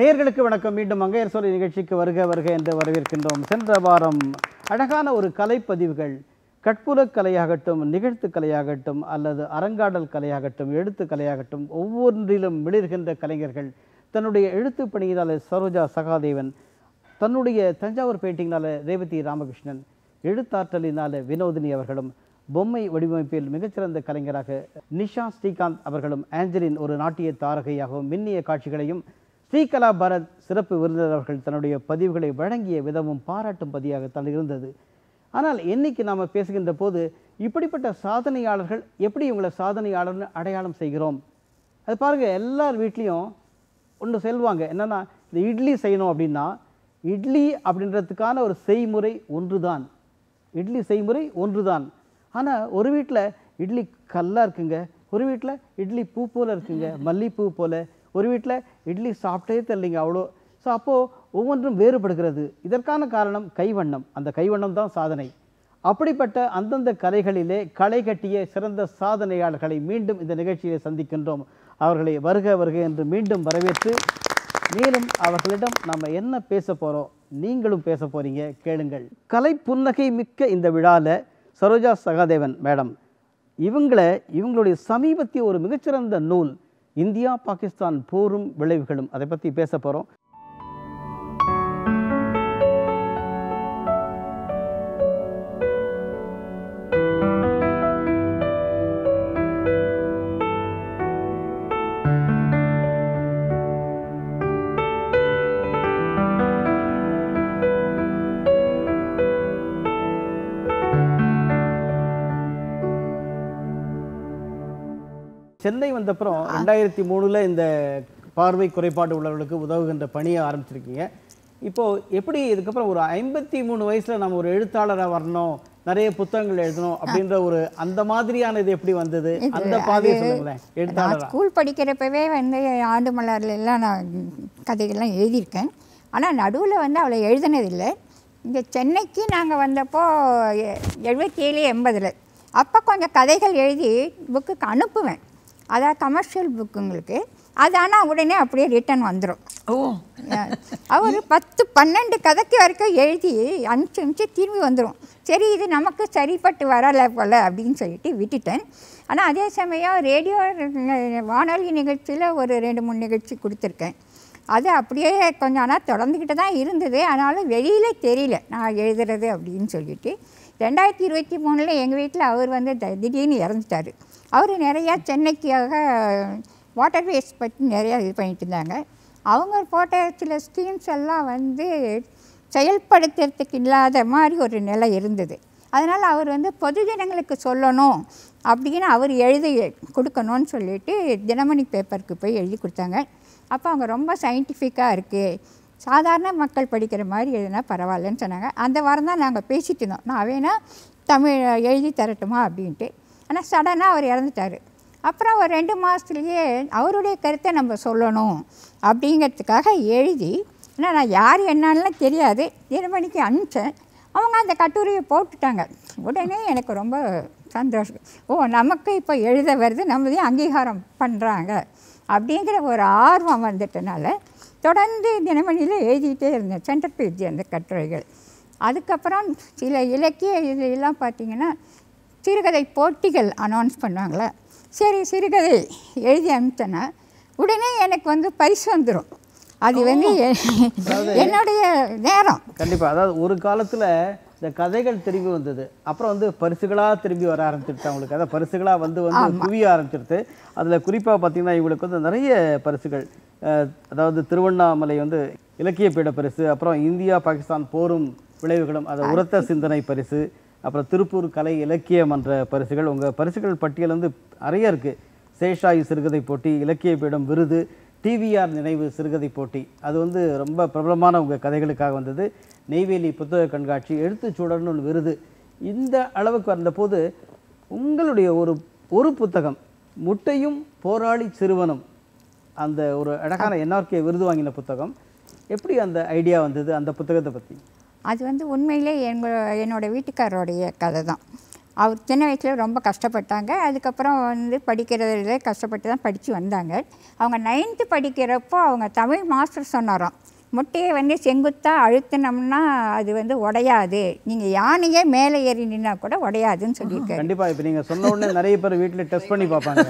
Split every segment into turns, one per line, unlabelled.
நேயர்களுக்கு வணக்கம் மீண்டும் மங்கையர் சோலை நிகழ்ச்சிக்கு வருக வருக என்று வரவேற்கின்றோம் சென்ற வாரம் அழகான ஒரு கலைப்பதிவுகள் கற்புலக் கலையாகட்டும் நிகழ்த்து கலையாகட்டும் அல்லது அரங்காடல் கலையாகட்டும் எழுத்து கலையாகட்டும் ஒவ்வொன்றிலும் மிளிர்கின்ற கலைஞர்கள் தன்னுடைய எழுத்து பணியினால சரோஜா சகாதேவன் தன்னுடைய தஞ்சாவூர் பெயிண்டிங்னால ரேவதி ராமகிருஷ்ணன் எழுத்தாற்றலினால வினோதினி அவர்களும் பொம்மை வடிவமைப்பில் மிகச்சிறந்த கலைஞராக நிஷா ஸ்ரீகாந்த் அவர்களும் ஆஞ்சலின் ஒரு நாட்டிய தாரகையாகவும் மின்னிய காட்சிகளையும் ஸ்ரீகலா பரத் சிறப்பு விருந்தினர் அவர்கள் தன்னுடைய பதிவுகளை வழங்கிய விதமும் பாராட்டும் பதியாகத்தான் இருந்தது ஆனால் இன்னைக்கு நாம் பேசுகின்ற போது இப்படிப்பட்ட சாதனையாளர்கள் எப்படி இவங்களை சாதனையாளர்னு அடையாளம் செய்கிறோம் அது பாருங்க எல்லார் வீட்லேயும் ஒன்று சொல்லுவாங்க என்னன்னா இந்த இட்லி செய்யணும் அப்படின்னா இட்லி அப்படின்றதுக்கான ஒரு செய்முறை ஒன்றுதான் இட்லி செய்முறை ஒன்றுதான் ஆனால் ஒரு வீட்டில் இட்லி கல்லாக இருக்குங்க ஒரு வீட்டில் இட்லி பூ போல இருக்குங்க மல்லிப்பூ போல ஒரு வீட்டில் இட்லி சாப்பிட்டே தெரியலைங்க அவ்வளோ ஸோ அப்போது ஒவ்வொன்றும் வேறுபடுகிறது இதற்கான காரணம் கைவண்ணம் அந்த கைவண்ணம் தான் சாதனை அப்படிப்பட்ட அந்தந்த கலைகளிலே களை கட்டிய சிறந்த சாதனையாளர்களை மீண்டும் இந்த நிகழ்ச்சியை சந்திக்கின்றோம் அவர்களை வருக வருக என்று மீண்டும் வரவேற்று மேலும் அவர்களிடம் நம்ம என்ன பேச போகிறோம் நீங்களும் பேச போறீங்க கேளுங்கள் கலை புன்னகை மிக்க இந்த விழாவில் சரோஜா சகாதேவன் மேடம் இவங்களை இவங்களுடைய சமீபத்திய ஒரு மிகச்சிறந்த நூல் இந்தியா பாகிஸ்தான் போரும் விளைவுகளும் அதை பற்றி பேச போகிறோம் சென்னை வந்தப்புறம் ரெண்டாயிரத்தி மூணுல இந்த பார்வை குறைபாடு உள்ளவர்களுக்கு உதவுகின்ற பணியை ஆரம்பிச்சிருக்கீங்க இப்போ எப்படி இதுக்கப்புறம் ஒரு ஐம்பத்தி மூணு வயசுல நம்ம ஒரு எழுத்தாளரா வரணும் நிறைய புத்தகங்கள் எழுதணும் அப்படின்ற ஒரு அந்த மாதிரியான இது எப்படி வந்தது அந்த பாதையை சொல்லுங்களேன்
நான்
எழுத்தாளரா
ஸ்கூல் படிக்கிறப்பவே வந்து ஆண்டு மலர்ல எல்லாம் நான் கதைகள்லாம் எழுதியிருக்கேன் ஆனால் நடுவில் வந்து அவளை எழுதினதில்லை இங்கே சென்னைக்கு நாங்கள் வந்தப்போ எ- எழுபத்தி ஏழு எண்பதில் அப்போ கொஞ்சம் கதைகள் எழுதி புக்குக்கு அனுப்புவேன் அதான் கமர்ஷியல் புக்குங்களுக்கு அது ஆனால் உடனே அப்படியே ரிட்டர்ன் வந்துடும்
ஓ
அவர் பத்து பன்னெண்டு கதைக்கு வரைக்கும் எழுதி அனுப்பிச்சு அனுப்பிச்சு திரும்பி வந்துடும் சரி இது நமக்கு சரிப்பட்டு வரலை போல் அப்படின்னு சொல்லிட்டு விட்டுட்டேன் ஆனால் அதே சமயம் ரேடியோ வானொலி நிகழ்ச்சியில் ஒரு ரெண்டு மூணு நிகழ்ச்சி கொடுத்துருக்கேன் அது அப்படியே கொஞ்சம் ஆனால் தொடர்ந்துக்கிட்டு தான் இருந்தது ஆனாலும் வெளியில் தெரியல நான் எழுதுறது அப்படின்னு சொல்லிட்டு ரெண்டாயிரத்தி இருபத்தி மூணில் எங்கள் வீட்டில் அவர் வந்து த- திடீர்னு இறந்துட்டார் அவர் நிறையா சென்னைக்காக வாட்டர் வேஸ்ட் பற்றி நிறையா இது பண்ணிட்டு இருந்தாங்க அவங்க போட்ட சில ஸ்கீம்ஸ் எல்லாம் வந்து செயல்படுத்துறதுக்கு இல்லாத மாதிரி ஒரு நிலை இருந்தது அதனால் அவர் வந்து பொதுஜனங்களுக்கு சொல்லணும் அப்படின்னு அவர் எழுதி கொடுக்கணும்னு சொல்லிட்டு தினமணி பேப்பருக்கு போய் எழுதி கொடுத்தாங்க அப்போ அவங்க ரொம்ப சயின்டிஃபிக்காக இருக்குது சாதாரண மக்கள் படிக்கிற மாதிரி எழுதினா பரவாயில்லன்னு சொன்னாங்க அந்த வாரம் தான் நாங்கள் பேசிட்டு இருந்தோம் நான் வேணா தமிழ் எழுதி தரட்டுமா அப்படின்ட்டு ஆனால் சடனாக அவர் இறந்துட்டார் அப்புறம் ஒரு ரெண்டு மாதத்துலேயே அவருடைய கருத்தை நம்ம சொல்லணும் அப்படிங்கிறதுக்காக எழுதி ஆனால் நான் யார் என்னன்னுலாம் தெரியாது தினமணிக்கு அனுப்பிச்சேன் அவங்க அந்த கட்டுரையை போட்டுட்டாங்க உடனே எனக்கு ரொம்ப சந்தோஷம் ஓ நமக்கு இப்போ எழுத வருது நம்மதையும் அங்கீகாரம் பண்ணுறாங்க அப்படிங்கிற ஒரு ஆர்வம் வந்துட்டனால தொடர்ந்து தினமணியில் எழுதிட்டே இருந்தேன் சென்டர் பேஜ் அந்த கட்டுரைகள் அதுக்கப்புறம் சில இலக்கிய இதெல்லாம் பார்த்தீங்கன்னா சிறுகதை போட்டிகள் அனௌன்ஸ் பண்ணுவாங்களே சரி சிறுகதை எழுதி அனுப்பிச்சேன்னா உடனே எனக்கு வந்து பரிசு வந்துடும் அது வந்து எ- என்னுடைய நேரம்
கண்டிப்பா அதாவது ஒரு காலத்துல இந்த கதைகள் திரும்பி வந்தது அப்புறம் வந்து பரிசுகளா திரும்பி வர ஆரம்பிச்சிருச்சு அவங்களுக்கு அதாவது பரிசுகளா வந்து வந்து குவிய ஆரம்பிச்சிருது அதுல குறிப்பா பார்த்தீங்கன்னா இவங்களுக்கு வந்து நிறைய பரிசுகள் அஹ், அதாவது திருவண்ணாமலை வந்து இலக்கிய பீட பரிசு அப்புறம் இந்தியா பாகிஸ்தான் போரும் விளைவுகளும் அது உரத்த சிந்தனை பரிசு அப்புறம் திருப்பூர் கலை இலக்கிய மன்ற பரிசுகள் உங்க பரிசுகள் பட்டியல் வந்து நிறைய இருக்கு சேஷாயி சிறுகதை போட்டி இலக்கிய பீடம் விருது டிவிஆர் நினைவு சிறுகதை போட்டி அது வந்து ரொம்ப பிரபலமான உங்கள் கதைகளுக்காக வந்தது நெய்வேலி புத்தக கண்காட்சி எழுத்துச்சூடர்னு ஒரு விருது இந்த அளவுக்கு வந்தபோது உங்களுடைய ஒரு ஒரு புத்தகம் முட்டையும் போராளி சிறுவனும் அந்த ஒரு அழகான என்ஆர்கே விருது வாங்கின புத்தகம் எப்படி அந்த ஐடியா வந்தது அந்த புத்தகத்தை பற்றி
அது வந்து உண்மையிலே எங்க என்னோட வீட்டுக்காரருடைய கதை தான் அவர் சின்ன வயசில் ரொம்ப கஷ்டப்பட்டாங்க அதுக்கப்புறம் வந்து படிக்கிறதுல கஷ்டப்பட்டு தான் படித்து வந்தாங்க அவங்க நைன்த்து படிக்கிறப்போ அவங்க தமிழ் மாஸ்டர் சொன்னாராம் முட்டையை வந்து செங்குத்தாக அழுத்தினோம்னா அது வந்து உடையாது நீங்கள் யானையே மேலே ஏறி நின்னா கூட உடையாதுன்னு சொல்லியிருக்காரு
கண்டிப்பா இப்போ நீங்க சொன்ன உடனே நிறைய பேர் வீட்டில் டெஸ்ட் பண்ணி பார்ப்பாங்க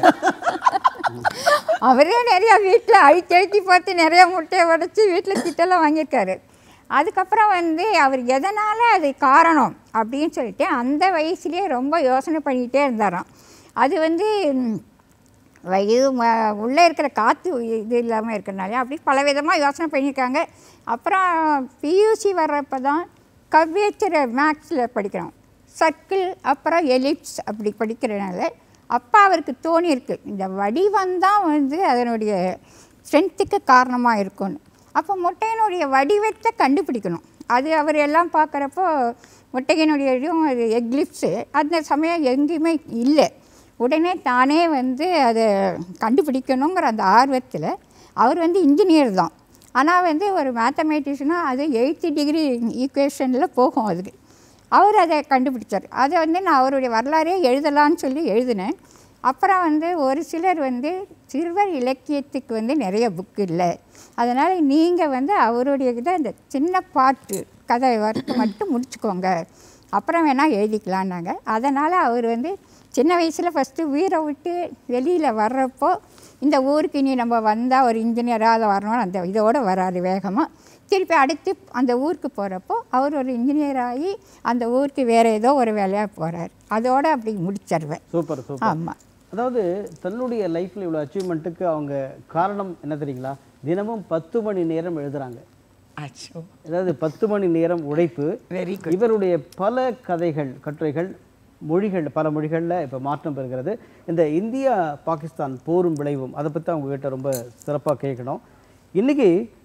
அவரே நிறையா வீட்டில் அழுத்தி அழுத்தி பார்த்து நிறையா முட்டையை உடச்சி வீட்டில் திட்டெல்லாம் வாங்கியிருக்காரு அதுக்கப்புறம் வந்து அவர் எதனால் அது காரணம் அப்படின்னு சொல்லிட்டு அந்த வயசுலேயே ரொம்ப யோசனை பண்ணிக்கிட்டே இருந்தாராம் அது வந்து ம், வ- இது ம- உள்ளே இருக்கிற காற்று இது இல்லாமல் இருக்கிறனாலே அப்படி பல விதமாக யோசனை பண்ணியிருக்காங்க அப்புறம் பியூசி வர்றப்ப தான் கர்வேச்சர் மேக்ஸில் படிக்கிறோம் சர்க்கிள் அப்புறம் எலிப்ஸ் அப்படி படிக்கிறனால அப்பா அவருக்கு தோணியிருக்கு இந்த வடிவம் தான் வந்து அதனுடைய ஸ்ட்ரென்த்துக்கு காரணமாக இருக்கும்னு அப்போ முட்டையினுடைய வடிவத்தை கண்டுபிடிக்கணும் அது அவர் எல்லாம் பார்க்குறப்போ முட்டையினுடைய இதுவும் அது எக்லிப்ஸு அந்த சமயம் எங்கேயுமே இல்லை உடனே தானே வந்து அதை கண்டுபிடிக்கணுங்கிற அந்த ஆர்வத்தில் அவர் வந்து இன்ஜினியர் தான் ஆனால் வந்து ஒரு மேத்தமேட்டிஷனாக அது எயித்து டிகிரி ஈக்குவேஷனில் போகும் அதுக்கு அவர் அதை கண்டுபிடிச்சார் அதை வந்து நான் அவருடைய வரலாறே எழுதலான்னு சொல்லி எழுதினேன் அப்புறம் வந்து ஒரு சிலர் வந்து சிறுவர் இலக்கியத்துக்கு வந்து நிறைய புக் இல்லை அதனால் நீங்கள் வந்து அவருடைய இதை அந்த சின்ன பாட்டு கதை வரைக்கும் மட்டும் முடிச்சுக்கோங்க அப்புறம் வேணால் எழுதிக்கலான்னாங்க அதனால் அவர் வந்து சின்ன வயசில் ஃபஸ்ட்டு வீரை விட்டு வெளியில் வர்றப்போ இந்த ஊருக்கு இனி நம்ம வந்தால் ஒரு இன்ஜினியராக வரணும்னு அந்த இதோடு வராரு வேகமாக திருப்பி அடுத்து அந்த ஊருக்கு போகிறப்போ அவர் ஒரு இன்ஜினியர் ஆகி அந்த ஊருக்கு வேறு ஏதோ ஒரு வேலையாக போகிறார் அதோடு அப்படி முடிச்சிருவேன்
சூப்பர் சூப்பர்
ஆமாம்
அதாவது தன்னுடைய லைஃப்பில் இவ்வளோ அச்சீவ்மெண்ட்டுக்கு அவங்க காரணம் என்ன தெரியுங்களா தினமும் பத்து மணி நேரம் எழுதுறாங்க
அச்சோ
அதாவது பத்து மணி நேரம் உழைப்பு
வெரி
இவருடைய பல கதைகள் கட்டுரைகள் மொழிகள் பல மொழிகளில் இப்போ மாற்றம் பெறுகிறது இந்த இந்தியா பாகிஸ்தான் போரும் விளைவும் அதை பற்றி அவங்க கிட்ட ரொம்ப சிறப்பாக கேட்கணும் இன்றைக்கி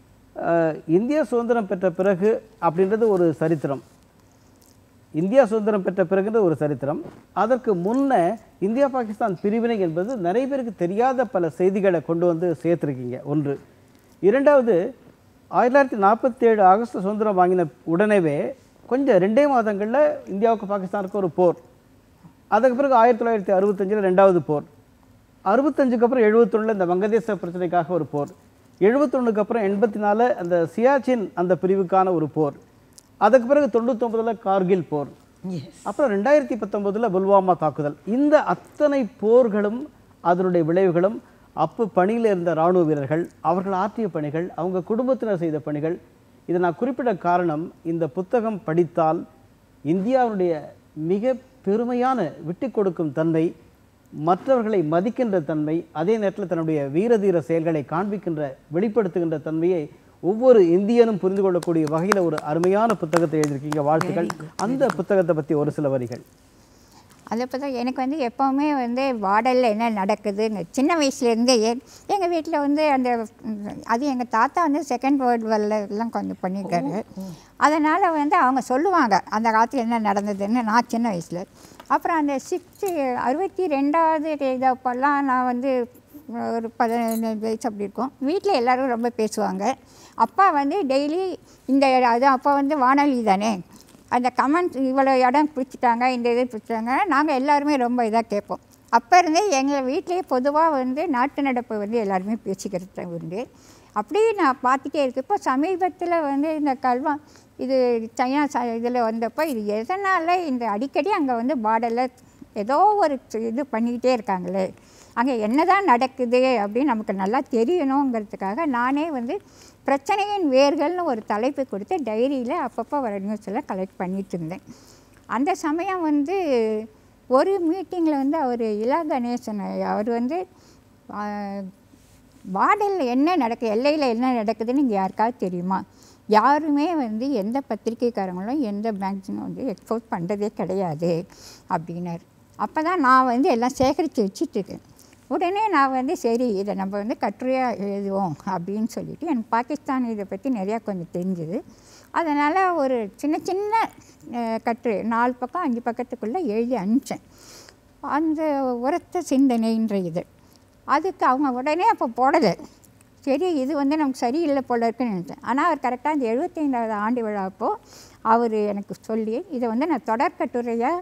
இந்தியா சுதந்திரம் பெற்ற பிறகு அப்படின்றது ஒரு சரித்திரம் இந்தியா சுதந்திரம் பெற்ற பிறகுன்ற ஒரு சரித்திரம் அதற்கு முன்ன இந்தியா பாகிஸ்தான் பிரிவினை என்பது நிறைய பேருக்கு தெரியாத பல செய்திகளை கொண்டு வந்து சேர்த்துருக்கீங்க ஒன்று இரண்டாவது ஆயிரத்தி தொள்ளாயிரத்தி நாற்பத்தேழு ஆகஸ்ட் சுதந்திரம் வாங்கின உடனேவே கொஞ்சம் ரெண்டே மாதங்களில் இந்தியாவுக்கு பாகிஸ்தானுக்கு ஒரு போர் அதுக்கு பிறகு ஆயிரத்தி தொள்ளாயிரத்தி அறுபத்தஞ்சில் ரெண்டாவது போர் அறுபத்தஞ்சுக்கு அப்புறம் எழுபத்தொன்னில் இந்த வங்கதேச பிரச்சனைக்காக ஒரு போர் எழுபத்தொன்னுக்கு அப்புறம் எண்பத்தி நாலு அந்த சியாச்சின் அந்த பிரிவுக்கான ஒரு போர் அதுக்கு பிறகு தொண்ணூத்தொம்பதில் கார்கில் போர்
எஸ்
அப்புறம் ரெண்டாயிரத்தி பத்தொம்போதில் புல்வாமா தாக்குதல் இந்த அத்தனை போர்களும் அதனுடைய விளைவுகளும் அப்போ பணியில் இருந்த இராணுவ வீரர்கள் அவர்கள் ஆற்றிய பணிகள் அவங்க குடும்பத்தினர் செய்த பணிகள் இதை நான் குறிப்பிட காரணம் இந்த புத்தகம் படித்தால் இந்தியாவுடைய மிக பெருமையான விட்டு கொடுக்கும் தன்மை மற்றவர்களை மதிக்கின்ற தன்மை அதே நேரத்தில் தன்னுடைய வீரதீர செயல்களை காண்பிக்கின்ற வெளிப்படுத்துகின்ற தன்மையை ஒவ்வொரு இந்தியனும் புரிந்து கொள்ளக்கூடிய வகையில் ஒரு அருமையான புத்தகத்தை எழுதியிருக்கீங்க வாழ்த்துக்கள் அந்த புத்தகத்தை பற்றி ஒரு சில வரிகள்
அதை பற்றி எனக்கு வந்து எப்போவுமே வந்து வாடலில் என்ன நடக்குதுன்னு சின்ன வயசுலேருந்தே எங்கள் வீட்டில் வந்து அந்த ம், அது எங்கள் தாத்தா வந்து செகண்ட் வேர்ல்டு வாரில் எல்லாம் கொஞ்சம் பண்ணியிருக்காரு அதனால் வந்து அவங்க சொல்லுவாங்க அந்த காலத்தில் என்ன நடந்ததுன்னு நான் சின்ன வயசில் அப்புறம் அந்த சிக்ஸ்த்து அறுபத்தி ரெண்டாவது இதப்பெல்லாம் நான் வந்து ஒரு பதினஞ்சு வயசு அப்படி இருக்கும் வீட்டில் எல்லோரும் ரொம்ப பேசுவாங்க அப்பா வந்து டெய்லி இந்த அது அப்போ வந்து வானொலி தானே அந்த கமெண்ட் இவ்வளோ இடம் பிடிச்சிட்டாங்க இந்த இது பிடிச்சிட்டாங்க நாங்கள் எல்லாருமே ரொம்ப இதாக கேட்போம் அப்போ இருந்தே எங்கள் வீட்டிலேயே பொதுவாக வந்து நாட்டு நடப்பு வந்து எல்லாருமே பேசிக்கிறது உண்டு அப்படியே நான் பார்த்துட்டே இருக்கு இப்போ சமீபத்தில் வந்து இந்த கல்வா இது சைனா ச இதில் வந்தப்போ இது எதனால் இந்த அடிக்கடி அங்கே வந்து பார்டரில் ஏதோ ஒரு இது பண்ணிக்கிட்டே இருக்காங்களே அங்கே என்னதான் நடக்குது அப்படின்னு நமக்கு நல்லா தெரியணுங்கிறதுக்காக நானே வந்து பிரச்சனையின் வேர்கள்னு ஒரு தலைப்பு கொடுத்து டைரியில் அப்பப்போ வர நியூஸ் எல்லாம் கலெக்ட் பண்ணிட்டு இருந்தேன் அந்த சமயம் வந்து ஒரு மீட்டிங்கில் வந்து அவர் இலா கணேசன் அவர் வந்து பார்டரில் என்ன நடக்கு எல்லையில் என்ன நடக்குதுன்னு இங்கே யாருக்காவது தெரியுமா யாருமே வந்து எந்த பத்திரிக்கைக்காரங்களும் எந்த மேக்சினும் வந்து எக்ஸ்போர்ட் பண்ணுறதே கிடையாது அப்படின்னாரு அப்போ தான் நான் வந்து எல்லாம் சேகரித்து வச்சுட்ருக்கேன் உடனே நான் வந்து சரி இதை நம்ம வந்து கட்டுரையாக எழுதுவோம் அப்படின்னு சொல்லிட்டு எனக்கு பாகிஸ்தான் இதை பற்றி நிறையா கொஞ்சம் தெரிஞ்சுது அதனால் ஒரு சின்ன சின்ன அஹ், கட்டுரை நாலு பக்கம் அஞ்சு பக்கத்துக்குள்ளே எழுதி அனுப்பிச்சேன் அந்த உரத்த சிந்தனைன்ற இது அதுக்கு அவங்க உடனே அப்போ போடலை சரி இது வந்து நமக்கு சரியில்லை போல இருக்குன்னு நினச்சேன் ஆனால் அவர் கரெக்டாக இந்த எழுபத்தைந்தாவது ஆண்டு விழாப்போ அவர் எனக்கு சொல்லி இதை வந்து நான் தொடர் கட்டுரையாக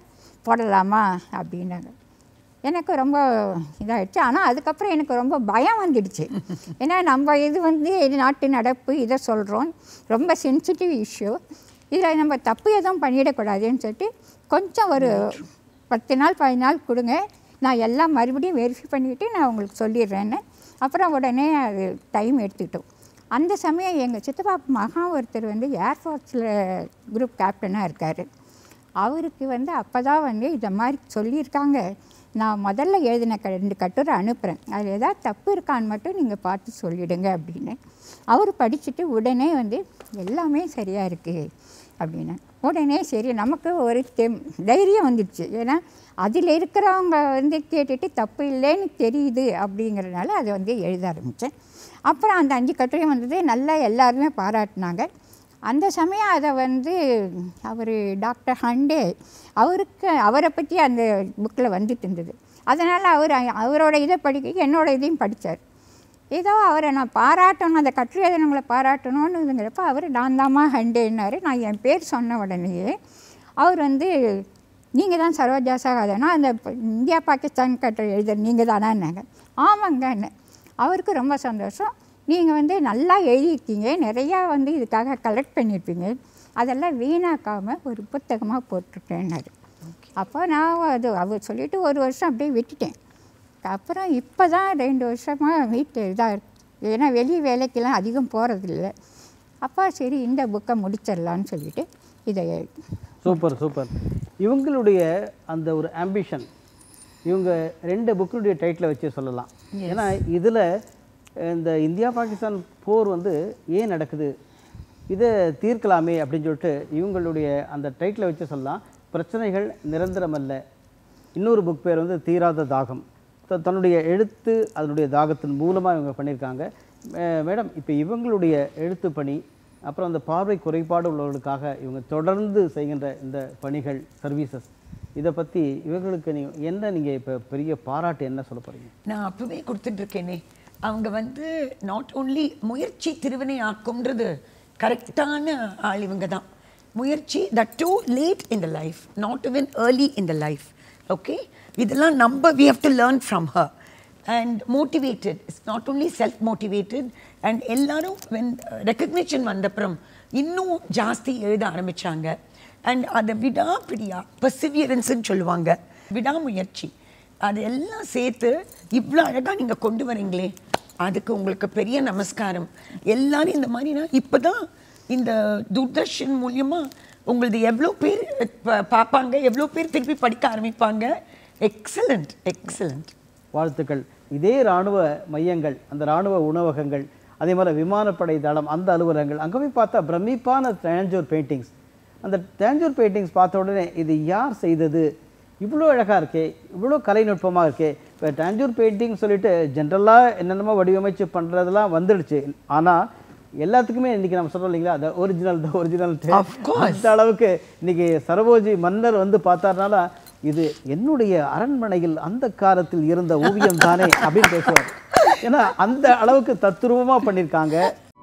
போடலாமா அப்படின்னாங்க எனக்கு ரொம்ப இதாகிடுச்சு ஆனால் அதுக்கப்புறம் எனக்கு ரொம்ப பயம் வந்துடுச்சு ஏன்னா நம்ம இது வந்து நாட்டு நடப்பு இதை சொல்கிறோம் ரொம்ப சென்சிட்டிவ் இஷ்யூ இதில் நம்ம தப்பு எதுவும் பண்ணிடக்கூடாதுன்னு சொல்லிட்டு கொஞ்சம் ஒரு பத்து நாள் பதினஞ்சு நாள் கொடுங்க நான் எல்லாம் மறுபடியும் வெரிஃபை பண்ணிவிட்டு நான் உங்களுக்கு சொல்லிடுறேன்னு அப்புறம் உடனே அது டைம் எடுத்துக்கிட்டோம் அந்த சமயம் எங்கள் சித்தப்பா மகா ஒருத்தர் வந்து ஏர்ஃபோர்ஸில் குரூப் கேப்டனாக இருக்கார் அவருக்கு வந்து அப்போ தான் வந்து இதை மாதிரி சொல்லியிருக்காங்க நான் முதல்ல எழுதின க ரெண்டு கட்டுரை அனுப்புகிறேன் அதில் ஏதாவது தப்பு இருக்கான்னு மட்டும் நீங்கள் பார்த்து சொல்லிடுங்க அப்படின்னு அவர் படிச்சுட்டு உடனே வந்து எல்லாமே சரியாக இருக்குது அப்படின்னு உடனே சரி நமக்கு ஒரு தெம் தைரியம் வந்துடுச்சு ஏன்னா அதில் இருக்கிறவங்க வந்து கேட்டுட்டு தப்பு இல்லைன்னு தெரியுது அப்படிங்கிறதுனால அதை வந்து எழுத ஆரம்பித்தேன் அப்புறம் அந்த அஞ்சு கட்டுரையும் வந்தது நல்லா எல்லாருமே பாராட்டினாங்க அந்த சமயம் அதை வந்து அவர் டாக்டர் ஹண்டே அவருக்கு அவரை பற்றி அந்த புக்கில் வந்துட்டு இருந்தது அதனால் அவர் அவரோட இதை படிக்க என்னோட இதையும் படித்தார் ஏதோ அவரை நான் பாராட்டணும் அந்த கட்டுரை எழுதினவங்களை பாராட்டணும்னுங்கிறப்ப அவர் நான் தாம்மா ஹண்டேன்னாரு நான் என் பேர் சொன்ன உடனேயே அவர் வந்து நீங்கள் தான் சரோஜா சகாதனா அந்த ப- இந்தியா பாகிஸ்தான் கட்டுரை எழுதுற நீங்கள் தானான்னாங்க ஆமாங்கன்னு அவருக்கு ரொம்ப சந்தோஷம் நீங்கள் வந்து நல்லா எழுதியிருக்கீங்க நிறையா வந்து இதுக்காக கலெக்ட் பண்ணியிருப்பீங்க அதெல்லாம் வீணாக்காமல் ஒரு புத்தகமாக போட்டுட்டேன்னாரு அப்போ நான் அது அவர் சொல்லிவிட்டு ஒரு வருஷம் அப்படியே விட்டுட்டேன் அப்புறம் இப்போ தான் ரெண்டு வருஷமாக வீட்டில் இதாக இருக்கு ஏன்னா வெளி வேலைக்கெல்லாம் அதிகம் போகிறதில்ல அப்போ சரி இந்த புக்கை முடிச்சிடலான்னு சொல்லிட்டு இதை
சூப்பர் சூப்பர் இவங்களுடைய அந்த ஒரு ஆம்பிஷன் இவங்க ரெண்டு புக்கினுடைய டைட்டிலை வச்சு சொல்லலாம் ஏன்னா இதில் இந்த இந்தியா பாகிஸ்தான் போர் வந்து ஏன் நடக்குது இதை தீர்க்கலாமே அப்படின்னு சொல்லிட்டு இவங்களுடைய அந்த டைட்டிலை வச்சு சொல்லலாம் பிரச்சனைகள் நிரந்தரமல்ல இன்னொரு புக் பேர் வந்து தீராத தாகம் த- தன்னுடைய எழுத்து அதனுடைய தாகத்தின் மூலமாக இவங்க பண்ணியிருக்காங்க மே- மேடம் இப்போ இவங்களுடைய எழுத்து பணி அப்புறம் அந்த பார்வை குறைபாடு உள்ளவர்களுக்காக இவங்க தொடர்ந்து செய்கின்ற இந்த பணிகள் சர்வீசஸ் இதை பற்றி இவங்களுக்கு நீ என்ன நீங்கள் இப்போ பெரிய பாராட்டு என்ன சொல்ல போகிறீங்க
நான் அப்பவே கொடுத்துட்டு இருக்கேனே அவங்க வந்து நாட் ஓன்லி முயற்சி திருவினை ஆக்கும்ன்றது கரெக்டான ஆள் இவங்க தான் முயற்சி that too late in the life not even early in the life okay இதெல்லாம் நம்ம we have to learn from her and motivated it's not only self motivated and எல்லாரும் வென் ரெக்கக்னிஷன் வந்தப்புறம் இன்னும் ஜாஸ்தி எழுத ஆரம்பிச்சாங்க அண்ட் அதை விடாப்பிடியா பர்சிவியரன்ஸ்ன்னு சொல்லுவாங்க விடாமுயற்சி அது எல்லாம் சேர்த்து இவ்வளோ அழகாக நீங்கள் கொண்டு வரீங்களே அதுக்கு உங்களுக்கு பெரிய நமஸ்காரம் எல்லாரும் இந்த மாதிரினா இப்போ தான் இந்த தூர்தர்ஷன் மூலியமா உங்களது எவ்வளோ பேர் ப- பார்ப்பாங்க எவ்வளோ பேர் திருப்பி படிக்க ஆரம்பிப்பாங்க எக்ஸலண்ட் எக்ஸலண்ட்
வாழ்த்துக்கள் இதே இராணுவ மையங்கள் அந்த இராணுவ உணவகங்கள் அதே மாதிரி விமானப்படை தளம் அந்த அலுவலகங்கள் அங்கே போய் பார்த்தா பிரமிப்பான தேஞ்சூர் பெயிண்டிங்ஸ் அந்த தேஞ்சூர் பெயிண்டிங்ஸ் பார்த்த உடனே இது யார் செய்தது இவ்வளோ அழகாக இருக்கே இவ்வளோ கலைநுட்பமாக இருக்கே இப்போ தேஞ்சூர் பெயிண்டிங் சொல்லிட்டு ஜென்ரலாக என்னென்னமோ வடிவமைச்சு பண்ணுறதெல்லாம் வந்துடுச்சு ஆனால் எல்லாத்துக்குமே இன்னைக்கு நம்ம சொல்றோம் இல்லைங்களா அந்த original the original
Of course.
அந்த அளவுக்கு இன்னைக்கு சரபோஜி மன்னர் வந்து பார்த்தாருனால இது என்னுடைய அரண்மனையில் அந்த காலத்தில் இருந்த ஓவியம் தானே அப்படின்னு பேசுவார் ஏன்னா அந்த அளவுக்கு தத்துரூபமா பண்ணியிருக்காங்க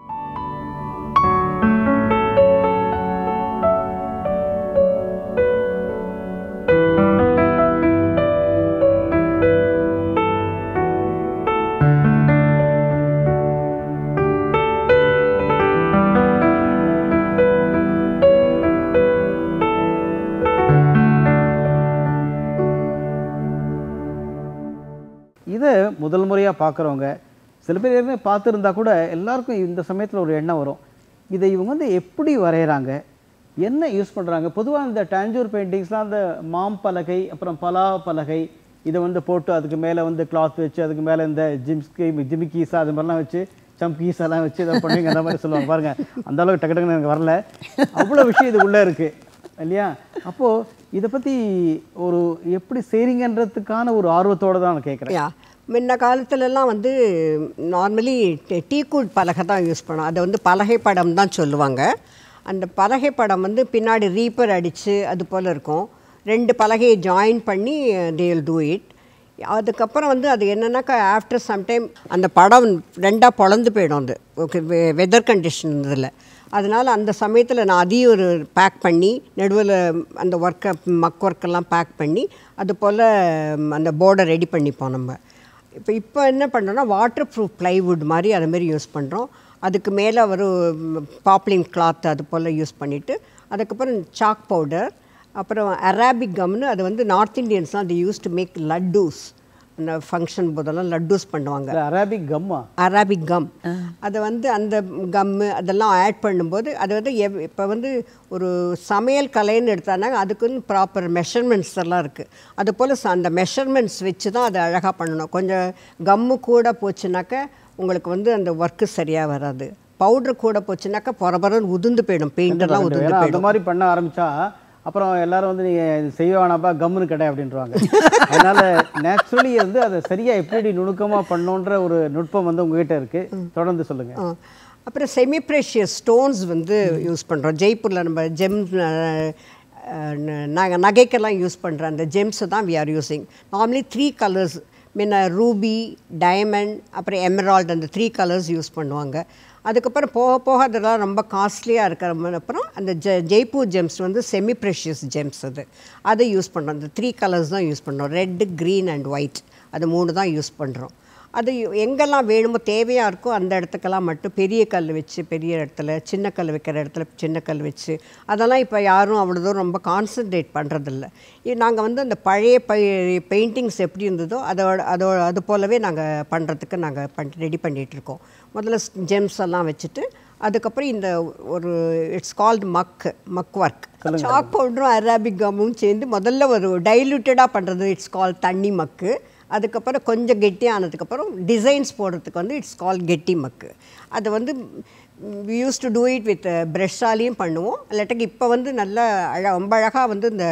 இதை முதல் முறையாக பார்க்குறவங்க சில பேர் ஏற்கனவே பார்த்துருந்தா கூட எல்லாருக்கும் இந்த சமயத்தில் ஒரு எண்ணம் வரும் இதை இவங்க வந்து எப்படி வரைகிறாங்க என்ன யூஸ் பண்ணுறாங்க பொதுவாக இந்த டாஞ்சூர் பெயிண்டிங்ஸ்லாம் அந்த மாம் பலகை அப்புறம் பலா பலகை இதை வந்து போட்டு அதுக்கு மேலே வந்து கிளாத் வச்சு அதுக்கு மேலே இந்த ஜிம்ஸ்கி ஜிமிக்கீஸா அது மாதிரிலாம் வச்சு சம்கீஸ் எல்லாம் வச்சு இதை பண்ணுவீங்க அந்த மாதிரி சொல்லுவாங்க பாருங்க அந்த அளவுக்கு டக்கு டக்குன்னு எனக்கு வரல அவ்வளோ விஷயம் இது உள்ளே இருக்குது இல்லையா அப்போது இதை பற்றி ஒரு எப்படி செய்றீங்கன்றதுக்கான ஒரு ஆர்வத்தோடு தான் நான் கேட்குறேன்
யா முன்ன காலத்துலலாம் வந்து நார்மலி டீக்கூட் பலகை தான் யூஸ் பண்ணோம் அதை வந்து பலகை படம் தான் சொல்லுவாங்க அந்த பலகை படம் வந்து பின்னாடி ரீப்பர் அடித்து அது போல் இருக்கும் ரெண்டு பலகையை ஜாயின் பண்ணி தேல் டூ இட் அதுக்கப்புறம் வந்து அது என்னன்னாக்கா ஆஃப்டர் சம்டைம் அந்த படம் ரெண்டாக பொழந்து போயிடும் அது ஓகே வெதர் கண்டிஷன் இதில் அதனால் அந்த சமயத்தில் நான் அதையும் ஒரு பேக் பண்ணி நடுவில் அந்த ஒர்க்கை மக் ஒர்க்கெல்லாம் பேக் பண்ணி அது போல் அந்த போர்டை ரெடி பண்ணிப்போம் நம்ம இப்போ இப்போ என்ன பண்ணுறோன்னா வாட்டர் ப்ரூஃப் ப்ளைவுட் மாதிரி அது மாதிரி யூஸ் பண்ணுறோம் அதுக்கு மேலே ஒரு பாப்லின் கிளாத் அது போல் யூஸ் பண்ணிவிட்டு அதுக்கப்புறம் சாக் பவுடர் அப்புறம் அராபிக் கம்னு அது வந்து நார்த் இந்தியன்ஸ்லாம் அது யூஸ் டு மேக் லட்டூஸ் அந்த ஃபங்க்ஷன் போதெல்லாம் லட்டூஸ் பண்ணுவாங்க
இல்ல அரபிக் கம்மா
அரபிக் கம் அதை வந்து அந்த கம்மு அதெல்லாம் ஆட் பண்ணும்போது அது வந்து எவ் இப்போ வந்து ஒரு சமையல் கலைன்னு எடுத்தாங்க அதுக்குன்னு ப்ராப்பர் மெஷர்மெண்ட்ஸ் எல்லாம் இருக்குது அது போல் அந்த மெஷர்மெண்ட்ஸ் வச்சு தான் அதை அழகாக பண்ணணும் கொஞ்சம் கம்மு கூட போச்சுனாக்க உங்களுக்கு வந்து அந்த ஒர்க்கு சரியாக வராது பவுடர் கூட போச்சுனாக்கா பொறபொறன்னு உதிர்ந்து போயிடும் பெயிண்டெல்லாம் உதிர்ந்து
ஏன்னா அந்த
போயிடும்
மாதிரி பண்ண ஆரம்பிச்சா அப்புறம் எல்லாரும் வந்து நீங்க இது செய்ய வேணாப்பா கம்முன்னு கடை அப்படின்றாங்க அதனால நேச்சுரலி வந்து அதை சரியா எப்படி நுணுக்கமா பண்ணோன்ற ஒரு நுட்பம் வந்து உங்ககிட்ட இருக்கு தொடர்ந்து சொல்லுங்க
ஆ. அப்புறம் செமி ப்ரெஷியஸ் ஸ்டோன்ஸ் வந்து யூஸ் பண்ணுறோம் ஜெய்ப்பூரில் நம்ம ஜெம் நாங்கள் நகைக்கெல்லாம் யூஸ் பண்ணுற அந்த ஜெம்ஸை தான் we are using normally three colours முன்ன ரூபி டைமண்ட் அப்புறம் எமரால்டு அந்த த்ரீ கலர்ஸ் யூஸ் பண்ணுவாங்க அதுக்கப்புறம் போக போக அதெல்லாம் ரொம்ப காஸ்ட்லியாக இருக்கிற அப்புறம் அந்த ஜெ ஜெய்ப்பூர் ஜெம்ஸ் வந்து செமி ப்ரெஷியஸ் ஜெம்ஸ் அது அதை யூஸ் பண்ணுறோம் அந்த த்ரீ கலர்ஸ் தான் யூஸ் பண்ணுறோம் ரெட்டு க்ரீன் அண்ட் ஒயிட் அது மூணு தான் யூஸ் பண்ணுறோம் அது எங்கெல்லாம் வேணுமோ தேவையாக இருக்கோ அந்த இடத்துக்கெல்லாம் மட்டும் பெரிய கல் வச்சு பெரிய இடத்துல சின்ன கல் வைக்கிற இடத்துல சின்ன கல் வச்சு அதெல்லாம் இப்போ யாரும் அவ்வளோ தூரம் ரொம்ப கான்சன்ட்ரேட் பண்ணுறதில்ல நாங்கள் வந்து அந்த பழைய பை பெயிண்டிங்ஸ் எப்படி இருந்ததோ அதோட அதோட அது போலவே நாங்கள் பண்ணுறதுக்கு நாங்கள் பண் ரெடி பண்ணிகிட்ருக்கோம் முதல்ல ஜெம்ஸ் எல்லாம் வச்சுட்டு அதுக்கப்புறம் இந்த ஒரு it's called mug mug work chalk பவுடரும் அரபிக் கம்மும் சேர்ந்து முதல்ல ஒரு டைல்யூட்டடாக பண்ணுறது இட்ஸ் கால் தண்ணி மக்கு அதுக்கப்புறம் கொஞ்சம் கெட்டியானதுக்கப்புறம் டிசைன்ஸ் போடுறதுக்கு வந்து இட்ஸ் கால் கெட்டி மக்கு அது வந்து use to do it with ப்ரெஷ்ஷாலையும் பண்ணுவோம் இல்லாட்டிக்கு இப்போ வந்து நல்லா அழ ரொம்ப அழகாக வந்து இந்த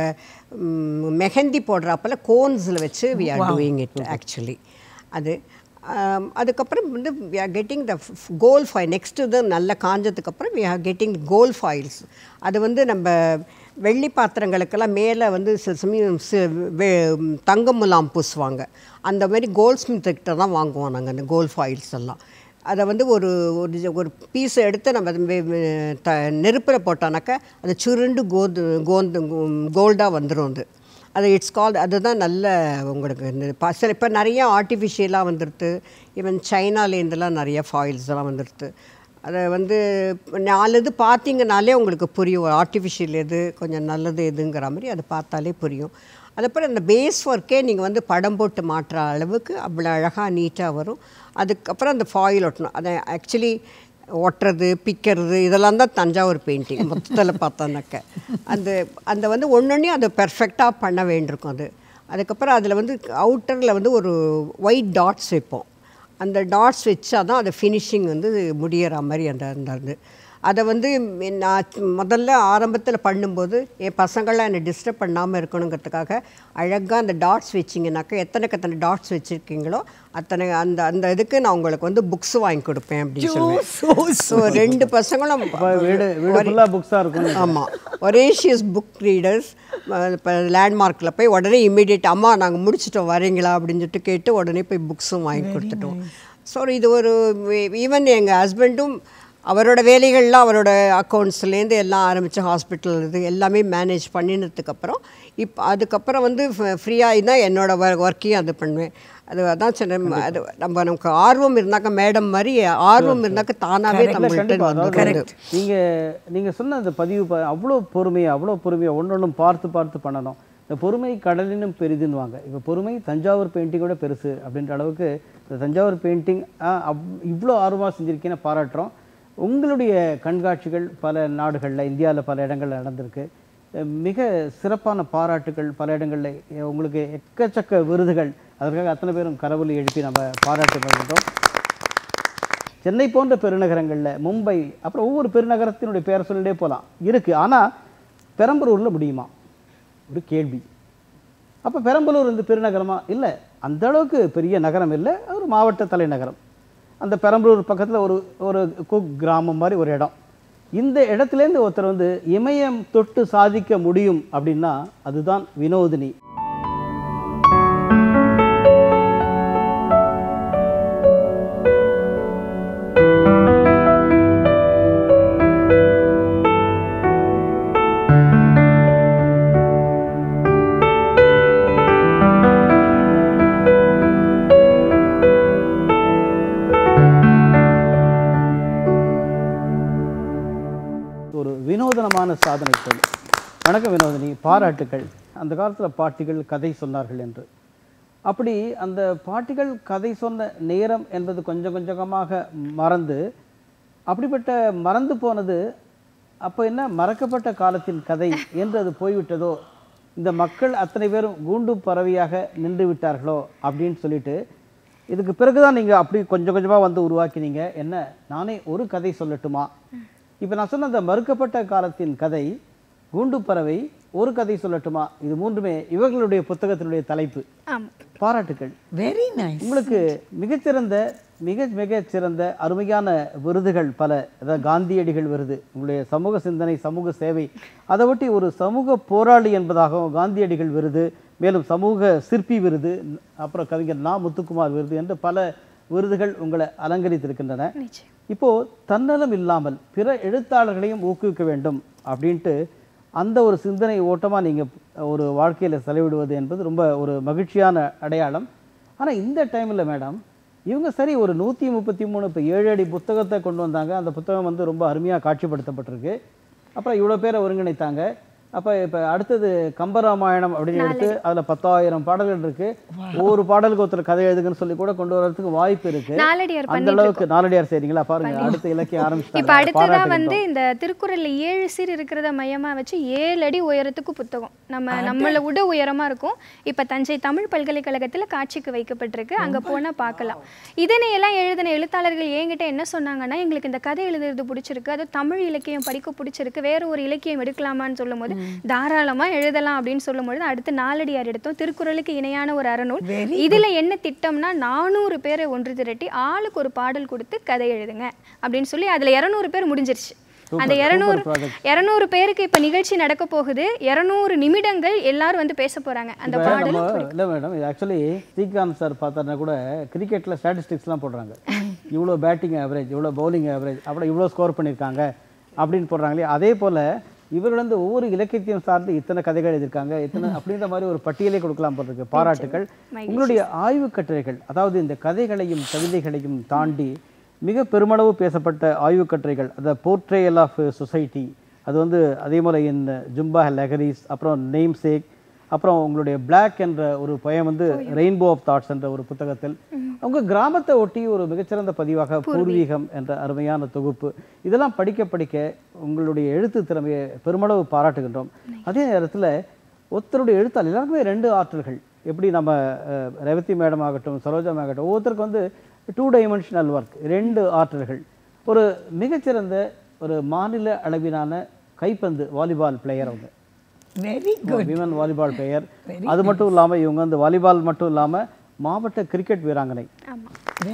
ம், மெஹந்தி போடுறாப்பில் கோன்ஸில் வச்சு we are doing it actually அது ஆம், அதுக்கப்புறம் வந்து we are getting the gold foil next இது நல்லா காஞ்சதுக்கப்புறம் we are getting gold foils அது வந்து நம்ம வெள்ளி பாத்திரங்களுக்கெல்லாம் மேலே வந்து சில சமயம் சி- வெ- தங்க முலாம் பூசுவாங்க அந்த மாதிரி கோல்ட் ஸ்மித்துக்கிட்ட தான் வாங்குவோம் நாங்கள் அந்த கோல் ஃபாயில்ஸ் எல்லாம் அதை வந்து ஒரு ஒரு ஜ- ஒரு பீஸை எடுத்து நம்ம அது வெ- வெ- த நெருப்பில் போட்டோன்னாக்கா அது சுருண்டு கோது கோந்து கோல்டாக வந்துடும் அது அது இட்ஸ் கால்ட் அதுதான் நல்ல உங்களுக்கு இந்த ப- சில இப்போ நிறைய ஆர்டிஃபிஷியலாக வந்துடுது ஈவன் சைனாலேருந்துலாம் நிறைய ஃபாயில்ஸ் எல்லாம் வந்துடுது அதை வந்து நாலு இது பார்த்தீங்கனாலே உங்களுக்கு புரியும் ஆர்டிஃபிஷியல் எது கொஞ்சம் நல்லது எதுங்கிற மாதிரி அதை பார்த்தாலே புரியும் அதுக்கப்புறம் இந்த பேஸ் ஒர்க்கே நீங்கள் வந்து படம் போட்டு மாட்டுற அளவுக்கு அவ்வளோ அழகாக நீட்டாக வரும் அதுக்கப்புறம் அந்த ஃபாயில் ஒட்டணும் அதை ஆக்சுவலி ஒட்டுறது பிக்கிறது இதெல்லாம் தான் தஞ்சாவூர் பெயிண்டிங் மொத்தத்தில் பார்த்தோன்னாக்க அந்த அந்த வந்து ஒன்றொன்றையும் அதை பெர்ஃபெக்டாக பண்ண வேண்டியிருக்கும் அது அதுக்கப்புறம் அதில் வந்து அவுட்டரில் வந்து ஒரு ஒயிட் டாட்ஸ் வைப்போம் அந்த டாட்ஸ் வச்சா தான் அது ஃபினிஷிங் வந்து முடியிற மாதிரி அந்த அந்த இது அதை வந்து ம், நான் முதல்ல ஆரம்பத்தில் பண்ணும்போது என் பசங்களாம் என்னை டிஸ்டர்ப் பண்ணாமல் இருக்கணுங்கிறதுக்காக அழகாக அந்த டாட்ஸ் வச்சிங்கனாக்கா எத்தனைக்கு எத்தனை டாட்ஸ் வச்சுருக்கீங்களோ அத்தனை அந்த அந்த இதுக்கு நான் உங்களுக்கு வந்து புக்ஸ் வாங்கி கொடுப்பேன் அப்படின்னு சொல்லுவேன் ஸோ ரெண்டு பசங்களும்
அப்ப வீடு வீடு ஃபுல்லா புக்ஸா இருக்கும்
ஆமாம் ஒரேஷியஸ் புக் ரீடர்ஸ் இப்போ லேண்ட்மார்க்கில் போய் உடனே இமீடியட் அம்மா நாங்கள் முடிச்சிட்டோம் வரீங்களா அப்படின்னு சொல்லிட்டு கேட்டு உடனே போய் புக்ஸும் வாங்கி கொடுத்துட்டோம் ஸோ இது ஒரு ஈவன் எங்கள் ஹஸ்பண்டும் அவரோட வேலைகள்லாம் அவரோட அக்கௌண்ட்ஸ்லேருந்து எல்லாம் ஆரம்பித்து ஹாஸ்பிட்டல் இது எல்லாமே மேனேஜ் பண்ணினதுக்கப்புறம் இப்போ அதுக்கப்புறம் வந்து ஃப்ரீயாக தான் என்னோட ஒர்க்கையும் அது பண்ணுவேன் அது அதான் சொன்னேன் அது நம்ம நமக்கு ஆர்வம் இருந்தாக்க மேடம் மாதிரி ஆர்வம் இருந்தாக்க தானாகவே
இல்ல,
நம்மள்ட்ட
கண்டிப்பா
வந்து
அதாவது நீங்க நீங்க சொன்ன அந்த பதிவு பா- அவ்வளோ பொறுமையா அவ்வளோ பொறுமையா ஒன்னொன்னும் பார்த்து பார்த்து பண்ணணும் இந்த பொறுமை கடலினும் பெரிதுன்னுவாங்க இப்போ பொறுமை தஞ்சாவூர் பெயிண்டிங்கோட பெருசு அப்படின்ற அளவுக்கு இந்த தஞ்சாவூர் பெயிண்டிங் இவ்வளோ ஆர்வமாக செஞ்சிருக்கீங்கன்னு பாராட்டுறோம் உங்களுடைய கண்காட்சிகள் பல நாடுகளில் இந்தியாவில் பல இடங்கள்ல நடந்திருக்கு அஹ் மிக சிறப்பான பாராட்டுகள் பல இடங்களில் உங்களுக்கு எக்கச்சக்க விருதுகள் அதற்காக அத்தனை பேரும் கரவொலி எழுப்பி நம்ம பாராட்டு வருகின்றோம் சென்னை போன்ற பெருநகரங்களில் மும்பை அப்புறம் ஒவ்வொரு பெருநகரத்தினுடைய பேரை சொல்லிட்டே போகலாம் இருக்கு ஆனால் பெரம்பலூரில் முடியுமா ஒரு கேள்வி அப்போ பெரம்பலூர் வந்து பெருநகரமா இல்லை அந்த அளவுக்கு பெரிய நகரம் இல்லை ஒரு மாவட்ட தலைநகரம் அந்த பெரம்பலூர் பக்கத்தில் ஒரு ஒரு குக் கிராமம் மாதிரி ஒரு இடம் இந்த இடத்துலேருந்து ஒருத்தர் வந்து இமயம் தொட்டு சாதிக்க முடியும் அப்படின்னா அதுதான் வினோதினி சாதனைகள் வணக்கம் வினோதினி பாராட்டுக்கள் அந்த காலத்தில் பாட்டிகள் கதை சொன்னார்கள் என்று அப்படி அந்த பாட்டிகள் கதை சொன்ன நேரம் என்பது கொஞ்சம் கொஞ்சமாக மறந்து அப்படிப்பட்ட மறந்து போனது அப்போ என்ன மறக்கப்பட்ட காலத்தின் கதை என்று அது போய்விட்டதோ இந்த மக்கள் அத்தனை பேரும் கூண்டு பறவையாக நின்று விட்டார்களோ அப்படின்னு சொல்லிட்டு இதுக்கு பிறகுதான் நீங்க அப்படி கொஞ்சம் கொஞ்சமா வந்து உருவாக்கினீங்க என்ன நானே ஒரு கதை சொல்லட்டுமா இப்போ நான் சொன்ன அந்த மறுக்கப்பட்ட காலத்தின் கதை கூண்டு பறவை ஒரு கதை சொல்லட்டுமா இது மூன்றுமே இவர்களுடைய புத்தகத்தினுடைய தலைப்பு
ஆமாம்
பாராட்டுக்கள்
வெரி நைஸ்
உங்களுக்கு மிகச்சிறந்த மிக மிகச் சிறந்த அருமையான விருதுகள் பல அதாவது காந்தியடிகள் விருது உங்களுடைய சமூக சிந்தனை சமூக சேவை அதை ஒட்டி ஒரு சமூக போராளி என்பதாகவும் காந்தியடிகள் விருது மேலும் சமூக சிற்பி விருது அப்புறம் கவிஞர் நா முத்துக்குமார் விருது என்று பல விருதுகள் உங்களை அலங்கரித்திருக்கின்றன
நிச்சயம்
இப்போ தன்னலம் இல்லாமல் பிற எழுத்தாளர்களையும் ஊக்குவிக்க வேண்டும் அப்படின்ட்டு அந்த ஒரு சிந்தனை ஓட்டமா நீங்க ஒரு வாழ்க்கையில செலவிடுவது என்பது ரொம்ப ஒரு மகிழ்ச்சியான அடையாளம் ஆனா இந்த டைம்ல மேடம் இவங்க சரி ஒரு நூத்தி முப்பத்தி மூணு இப்போ ஏழு அடி புத்தகத்தை கொண்டு வந்தாங்க அந்த புத்தகம் வந்து ரொம்ப அருமையா காட்சிப்படுத்தப்பட்டிருக்கு அப்புறம் இவ்வளவு பேரை ஒருங்கிணைத்தாங்க அப்ப இப்ப அடுத்தது கம்பராமாயணம் அப்படின்னு எடுத்து அதுல பத்தாயிரம் பாடல்கள் இருக்கு ஒவ்வொரு பாடலுக்கு ஒருத்தர் கதை எழுதுங்கன்னு சொல்லி கூட கொண்டு வரதுக்கு வாய்ப்பு இருக்கு
நாலடியார்
அந்த
பண்ணிட்டு
அளவுக்கு நாலடியார் செய்றீங்களா பாருங்க அடுத்த இலக்கியம்
இப்ப
ஆரம்பிச்சிட்டாங்க
அடுத்ததா
பாராட்டுகின்றோம்.
வந்து இந்த திருக்குறள்ல ஏழு சீர் இருக்கிறத மையமா வச்சு ஏழு அடி உயரத்துக்கு புத்தகம் நம்ம நம்மள விட உயரமா இருக்கும் இப்ப தஞ்சை தமிழ் பல்கலைக்கழகத்துல காட்சிக்கு வைக்கப்பட்டிருக்கு அங்க போனா பார்க்கலாம் இதனை எல்லாம் எழுதின எழுத்தாளர்கள் என்கிட்ட என்ன சொன்னாங்கன்னா எங்களுக்கு இந்த கதை எழுதுறது பிடிச்சிருக்கு அது தமிழ் இலக்கியம் படிக்க பிடிச்சிருக்கு வேற ஒரு இலக்கியம் எடுக்கலாமான்னு சொல்லும்போது தாராளமா எழுதலாம் அப்படின்னு சொல்லும்பொழுது அடுத்து நாலடியார் எடுத்தோம் திருக்குறளுக்கு இணையான ஒரு அறநூல்
Very
இதுல என்ன திட்டம்னா நானூறு பேரை ஒன்று திரட்டி ஆளுக்கு ஒரு பாடல் கொடுத்து கதை எழுதுங்க அப்படின்னு சொல்லி அதுல இரநூறு பேர் முடிஞ்சிருச்சு அந்த
Super,
இரநூறு
super project.
இரநூறு பேருக்கு இப்ப நிகழ்ச்சி நடக்க போகுது இரநூறு நிமிடங்கள் எல்லாரும் வந்து பேச போறாங்க அந்த
இப்ப
பாடல்
நம்ம இல்ல மேடம் இது ஆக்சுவலி ஸ்ரீகாந்த் சார் பார்த்தாருன்னா கூட கிரிக்கெட்ல ஸ்டாட்டிஸ்டிக்ஸ்லாம் போடுறாங்க இவ்வளோ பேட்டிங் ஆவரேஜ் இவ்வளோ பவுலிங் ஆவரேஜ் அப்புறம் இவ்வளோ ஸ்கோர் பண்ணியிருக்காங்க அப்படின்னு போடுறாங்களே அதே போல இவர்கள் வந்து ஒவ்வொரு இலக்கியத்தையும் சார்ந்து இத்தனை கதைகள் எழுதியிருக்காங்க இத்தனை அப்படின்ற மாதிரி ஒரு பட்டியலே கொடுக்கலாம் போல இருக்கு பாராட்டுகள் உங்களுடைய ஆய்வு கட்டுரைகள் அதாவது இந்த கதைகளையும் கவிதைகளையும் தாண்டி மிக பெருமளவு பேசப்பட்ட ஆய்வு கட்டுரைகள் அந்த போர்ட்ரேயல் ஆஃப் சொசைட்டி அது வந்து அதே போல இந்த ஜும்பா லெகரிஸ் அப்புறம் நெய்ம் சேக் அப்புறம் உங்களுடைய Black என்ற ஒரு பயம் வந்து ரெயின்போ ஆஃப் தாட்ஸ் என்ற ஒரு புத்தகத்தில் உங்க கிராமத்தை ஒட்டி ஒரு மிகச்சிறந்த பதிவாக பூர்வீகம் என்ற அருமையான தொகுப்பு இதெல்லாம் படிக்க படிக்க உங்களுடைய எழுத்து திறமையை பெருமளவு பாராட்டுகின்றோம் அதே நேரத்துல ஒருத்தருடைய எழுத்தாளர் எல்லாருக்குமே ரெண்டு ஆற்றல்கள் எப்படி நம்ம அஹ், ரேவதி மேடம் ஆகட்டும் சரோஜா மேம் ஆகட்டும் ஒவ்வொருத்தருக்கு வந்து டூ டைமென்ஷனல் ஒர்க் ரெண்டு ஆற்றல்கள் ஒரு மிகச்சிறந்த ஒரு மாநில அளவிலான கைப்பந்து வாலிபால் பிளேயர் அவங்க
very good
women volleyball player அது மட்டும் இல்லாம இவங்க வந்து வாலிபால் மட்டும் இல்லாம மாவட்ட கிரிக்கெட் வீராங்கனை
ஆமா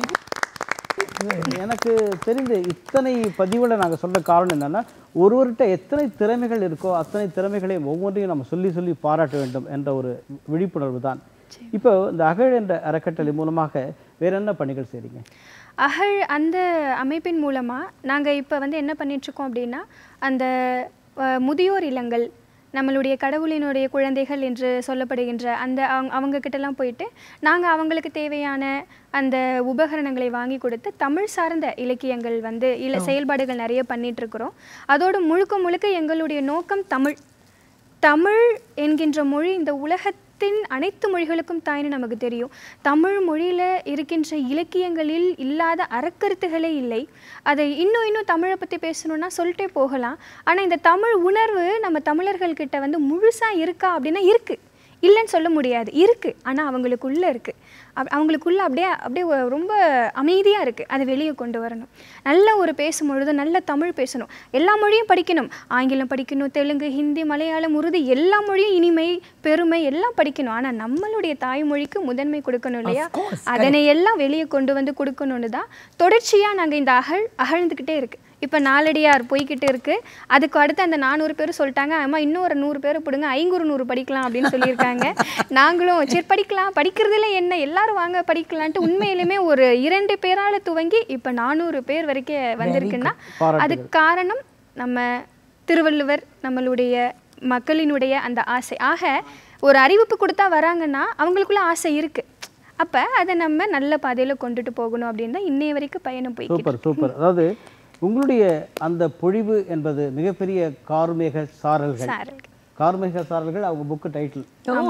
எனக்கு தெரிந்து இத்தனை பதிவுகளை நாங்க சொல்ல காரணம் என்னன்னா ஒருவர்கிட்ட எத்தனை திறமைகள் இருக்கோ அத்தனை திறமைகளையும் ஒவ்வொன்றையும் நம்ம சொல்லி சொல்லி பாராட்ட வேண்டும் என்ற ஒரு விழிப்புணர்வு தான் இப்போ இந்த அகழ் என்ற அறக்கட்டளை மூலமாக வேற என்ன பணிகள் செய்றீங்க
அகழ் அந்த அமைப்பின் மூலமா நாங்க இப்ப வந்து என்ன பண்ணிட்டு இருக்கோம் அப்படின்னா அந்த அஹ், முதியோர் இல்லங்கள் நம்மளுடைய கடவுளினுடைய குழந்தைகள் என்று சொல்லப்படுகின்ற அந்த அவங்க அவங்க கிட்டலாம் போயிட்டு நாங்கள் அவங்களுக்கு தேவையான அந்த உபகரணங்களை வாங்கி கொடுத்து தமிழ் சார்ந்த இலக்கியங்கள் வந்து இல்ல செயல்பாடுகள் நிறைய பண்ணிட்டு இருக்கிறோம் அதோடு முழுக்க முழுக்க எங்களுடைய நோக்கம் தமிழ் தமிழ் என்கின்ற மொழி இந்த உலகத்தின் அனைத்து மொழிகளுக்கும் தாய்னு நமக்கு தெரியும் தமிழ் மொழியில் இருக்கின்ற இலக்கியங்களில் இல்லாத அறக்கருத்துகளே இல்லை அதை இன்னும் இன்னும் தமிழை பற்றி பேசணும்னா சொல்லிட்டே போகலாம் ஆனால் இந்த தமிழ் உணர்வு நம்ம தமிழர்கள்கிட்ட வந்து முழுசாக இருக்கா அப்படின்னா இருக்குது இல்லைன்னு சொல்ல முடியாது இருக்குது ஆனால் அவங்களுக்குள்ளே இருக்குது அப் அவங்களுக்குள்ள அப்படியே அப்படியே ஒ- ரொம்ப அமைதியாக இருக்குது அதை வெளியே கொண்டு வரணும் நல்ல ஒரு பேசும் பொழுது நல்ல தமிழ் பேசணும் எல்லா மொழியும் படிக்கணும் ஆங்கிலம் படிக்கணும் தெலுங்கு ஹிந்தி மலையாளம் உருது எல்லா மொழியும் இனிமை பெருமை எல்லாம் படிக்கணும் ஆனால் நம்மளுடைய தாய்மொழிக்கு முதன்மை கொடுக்கணும் இல்லையா
Of course,
அதனை எல்லாம் வெளியே கொண்டு வந்து கொடுக்கணும்னு தான் தொடர்ச்சியாக நாங்கள் இந்த அகழ் அகழ்ந்துக்கிட்டே இருக்கு இப்போ நாலடியார் போய்கிட்டு இருக்கு அதுக்கு அடுத்து அந்த நானூறு பேர் சொல்லிட்டாங்க அம்மா இன்னும் ஒரு நூறு பேர் பிடுங்க ஐங்குறு நூறு படிக்கலாம் அப்படின்னு சொல்லியிருக்காங்க நாங்களும் சரி படிக்கலாம் படிக்கிறதுல என்ன எல்லாரும் வாங்க படிக்கலான்ட்டு உண்மையிலுமே ஒரு இரண்டு பேரால துவங்கி இப்போ நானூறு பேர் வரைக்கும் வந்திருக்குன்னா
பாராட்டுகள்.
அதுக்கு காரணம் நம்ம திருவள்ளுவர் நம்மளுடைய மக்களினுடைய அந்த ஆசை ஆக ஒரு அறிவிப்பு கொடுத்தா வராங்கன்னா அவங்களுக்குள்ள ஆசை இருக்கு அப்ப அதை நம்ம நல்ல பாதையில கொண்டுட்டு போகணும் அப்படின்னு தான் இன்னைய வரைக்கும் பயணம் போய்க்கிட்டு
சூப்பர் சூப்பர் அதாவது உங்களுடைய அந்த பொழிவு என்பது மிகப்பெரிய கார்மேக சாரல்கள்
சாரல்கள்.
கார்மேக சாரல்கள் அவங்க புக்கு டைட்டில்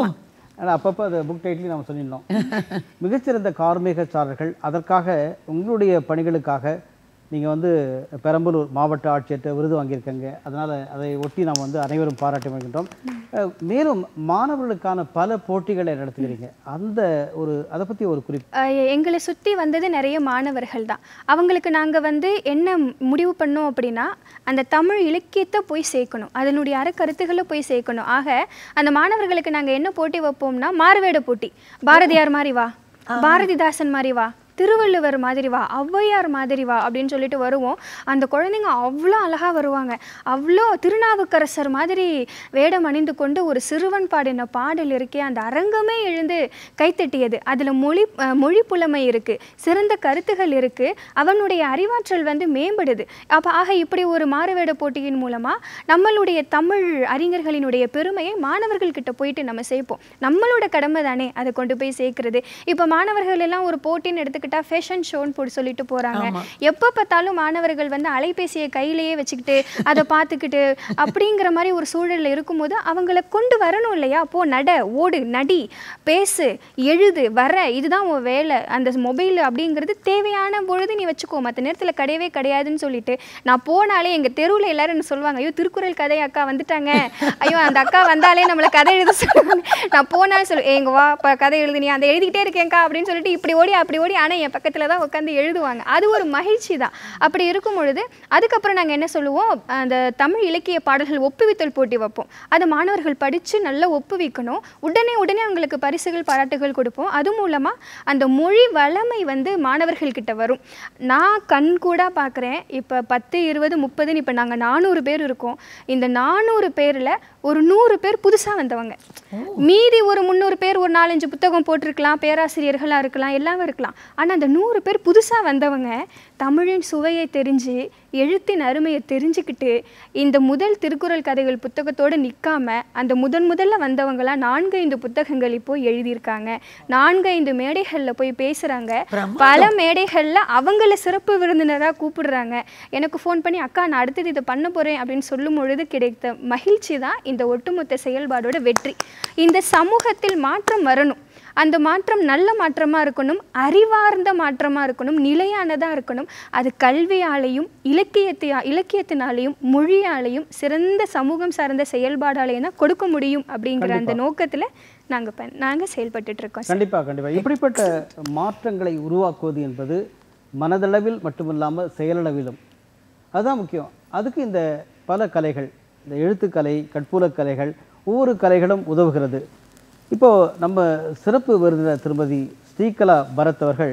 ஆனால் அப்பப்போ அந்த புக் டைட்டில் நம்ம சொல்லியிருந்தோம் மிகச்சிறந்த கார்மேக சாரல்கள் அதற்காக உங்களுடைய பணிகளுக்காக நீங்கள் வந்து பெரம்பலூர் மாவட்ட ஆட்சியர்கிட்ட விருது வாங்கியிருக்கீங்க அதனால் அதை ஒட்டி நாம் வந்து அனைவரும் பாராட்டி வருகின்றோம் அஹ், மேலும் மாணவர்களுக்கான பல போட்டிகளை நடத்துகிறீங்க அந்த ஒரு அதை பற்றி ஒரு குறிப்பு
அஹ் எங்களை சுற்றி வந்தது நிறைய மாணவர்கள் தான் அவங்களுக்கு நாங்கள் வந்து என்ன முடிவு பண்ணோம் அப்படின்னா அந்த தமிழ் இலக்கியத்தை போய் சேர்க்கணும் அதனுடைய அறக்கருத்துக்களை போய் சேர்க்கணும் ஆக அந்த மாணவர்களுக்கு நாங்கள் என்ன போட்டி வைப்போம்னா மாறுவேட போட்டி பாரதியார் மாதிரி வா பாரதிதாசன் மாதிரி வா திருவள்ளுவர் மாதிரி வா ஔவையார் மாதிரி வா அப்படின்னு சொல்லிட்டு வருவோம் அந்த குழந்தைங்க அவ்வளோ அழகாக வருவாங்க அவ்வளோ திருநாவுக்கரசர் மாதிரி வேடம் அணிந்து கொண்டு ஒரு சிறுவன் பாடின பாடல் இருக்கே அந்த அரங்கமே எழுந்து கைத்தட்டியது அதில் மொழி அஹ், மொழி புலமை இருக்குது சிறந்த கருத்துகள் இருக்குது அவனுடைய அறிவாற்றல் வந்து மேம்படுது அப்போ ஆக இப்படி ஒரு மாறுவேட போட்டியின் மூலமாக நம்மளுடைய தமிழ் அறிஞர்களினுடைய பெருமையை மாணவர்கள்கிட்ட போயிட்டு நம்ம சேர்ப்போம் நம்மளோட கடமை தானே அதை கொண்டு போய் சேர்க்கறது இப்போ மாணவர்கள் எல்லாம் ஒரு போட்டின்னு எடுத்துக்கிட்டா ஃபேஷன் ஷோன்னு போட்டு சொல்லிட்டு போகிறாங்க எப்போ பார்த்தாலும் மாணவர்கள் வந்து அலைபேசியை கையிலேயே வச்சுக்கிட்டு அதை பார்த்துக்கிட்டு அப்படிங்கிற மாதிரி ஒரு சூழலில் இருக்கும்போது அவங்கள கொண்டு வரணும் இல்லையா போ நட ஓடு நடி பேசு எழுது வர இதுதான் உன் வேலை அந்த மொபைல் அப்படிங்கிறது தேவையான பொழுது நீ வச்சுக்கோ மற்ற நேரத்தில் கிடையவே கிடையாதுன்னு சொல்லிட்டு நான் போனாலே எங்கள் தெருவில் எல்லாரும் என்ன சொல்லுவாங்க ஐயோ திருக்குறள் கதை அக்கா வந்துட்டாங்க ஐயோ அந்த அக்கா வந்தாலே நம்மளை கதை எழுத சொல்லுவாங்க நான் போனால் சொல்லு எங்க வா இப்போ கதை எழுது நீ அந்த எழுதிக்கிட்டே இருக்கேன்க்கா அப்படின்னு சொல்லிட்டு இப்படி ஓடி அப்படி ஓடி ஆனால் என் பக்கத்தில் தான் உட்காந்து எழுதுவாங்க அது ஒரு மகிழ்ச்சி தான் அப்படி இருக்கும் பொழுது அதுக்கப்புறம் நாங்கள் என்ன சொல்லுவோம் அந்த தமிழ் இலக்கிய பாடல்கள் ஒப்புவித்தல் போட்டி வைப்போம் அதை மாணவர்கள் படித்து நல்லா ஒப்புவிக்கணும் உடனே உடனே அவங்களுக்கு பரிசுகள் பாராட்டுகள் கொடுப்போம் அது மூலமாக அந்த மொழி வளமை வந்து மாணவர்கள்கிட்ட வரும் நான் கண் கூட பார்க்குறேன் இப்போ பத்து இருபது முப்பதுன்னு இப்போ நாங்கள் நானூறு பேர் இருக்கோம் இந்த நானூறு பேரில் ஒரு நூறு பேர் புதுசாக வந்தவங்க மீதி ஒரு முந்நூறு பேர் ஒரு நாலஞ்சு புத்தகம் போட்டிருக்கலாம் பேராசிரியர்களாக இருக்கலாம் எல்லாம் இருக்கலாம் ஆனால் அந்த நூறு பேர் புதுசாக வந்தவங்க தமிழின் சுவையை தெரிஞ்சு எழுத்தின் அருமையை தெரிஞ்சுக்கிட்டு இந்த முதல் திருக்குறள் கதைகள் புத்தகத்தோடு நிற்காம அந்த முதன் முதல்ல வந்தவங்களாம் நான்கு ஐந்து புத்தகங்கள் இப்போ எழுதியிருக்காங்க நான்கு ஐந்து மேடைகளில் போய் பேசுகிறாங்க பல மேடைகளில் அவங்கள சிறப்பு விருந்தினராக கூப்பிடுறாங்க எனக்கு ஃபோன் பண்ணி அக்கா நான் அடுத்தது இதை பண்ண போகிறேன் அப்படின்னு சொல்லும் பொழுது கிடைத்த மகிழ்ச்சி தான் இந்த ஒட்டுமொத்த செயல்பாடோட வெற்றி இந்த சமூகத்தில் மாற்றம் வரணும் அந்த மாற்றம் நல்ல மாற்றமாக இருக்கணும் அறிவார்ந்த மாற்றமாக இருக்கணும் நிலையானதாக இருக்கணும் அது கல்வியாலையும் இலக்கியத்தை இலக்கியத்தினாலையும் மொழியாலையும் சிறந்த சமூகம் சார்ந்த செயல்பாடாலையும் தான் கொடுக்க முடியும் அப்படிங்கிற அந்த நோக்கத்தில் நாங்கள் ப நாங்கள் செயல்பட்டுட்டு இருக்கோம்
கண்டிப்பா கண்டிப்பா இப்படிப்பட்ட மாற்றங்களை உருவாக்குவது என்பது மனதளவில் மட்டுமில்லாமல் செயலளவிலும் அதுதான் முக்கியம் அதுக்கு இந்த பல கலைகள் இந்த எழுத்துக்கலை கற்பூலக் கலைகள் ஒவ்வொரு கலைகளும் உதவுகிறது இப்போ நம்ம சிறப்பு விருந்தினர் திருமதி ஸ்ரீகலா பரத் அவர்கள்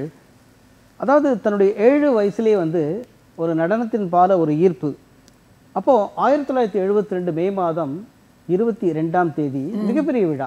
அதாவது தன்னுடைய ஏழு வயசுலேயே வந்து ஒரு நடனத்தின் பால ஒரு ஈர்ப்பு அப்போ ஆயிரத்தி தொள்ளாயிரத்தி எழுபத்தி ரெண்டு மே மாதம் இருபத்தி ரெண்டாம் தேதி மிகப்பெரிய விழா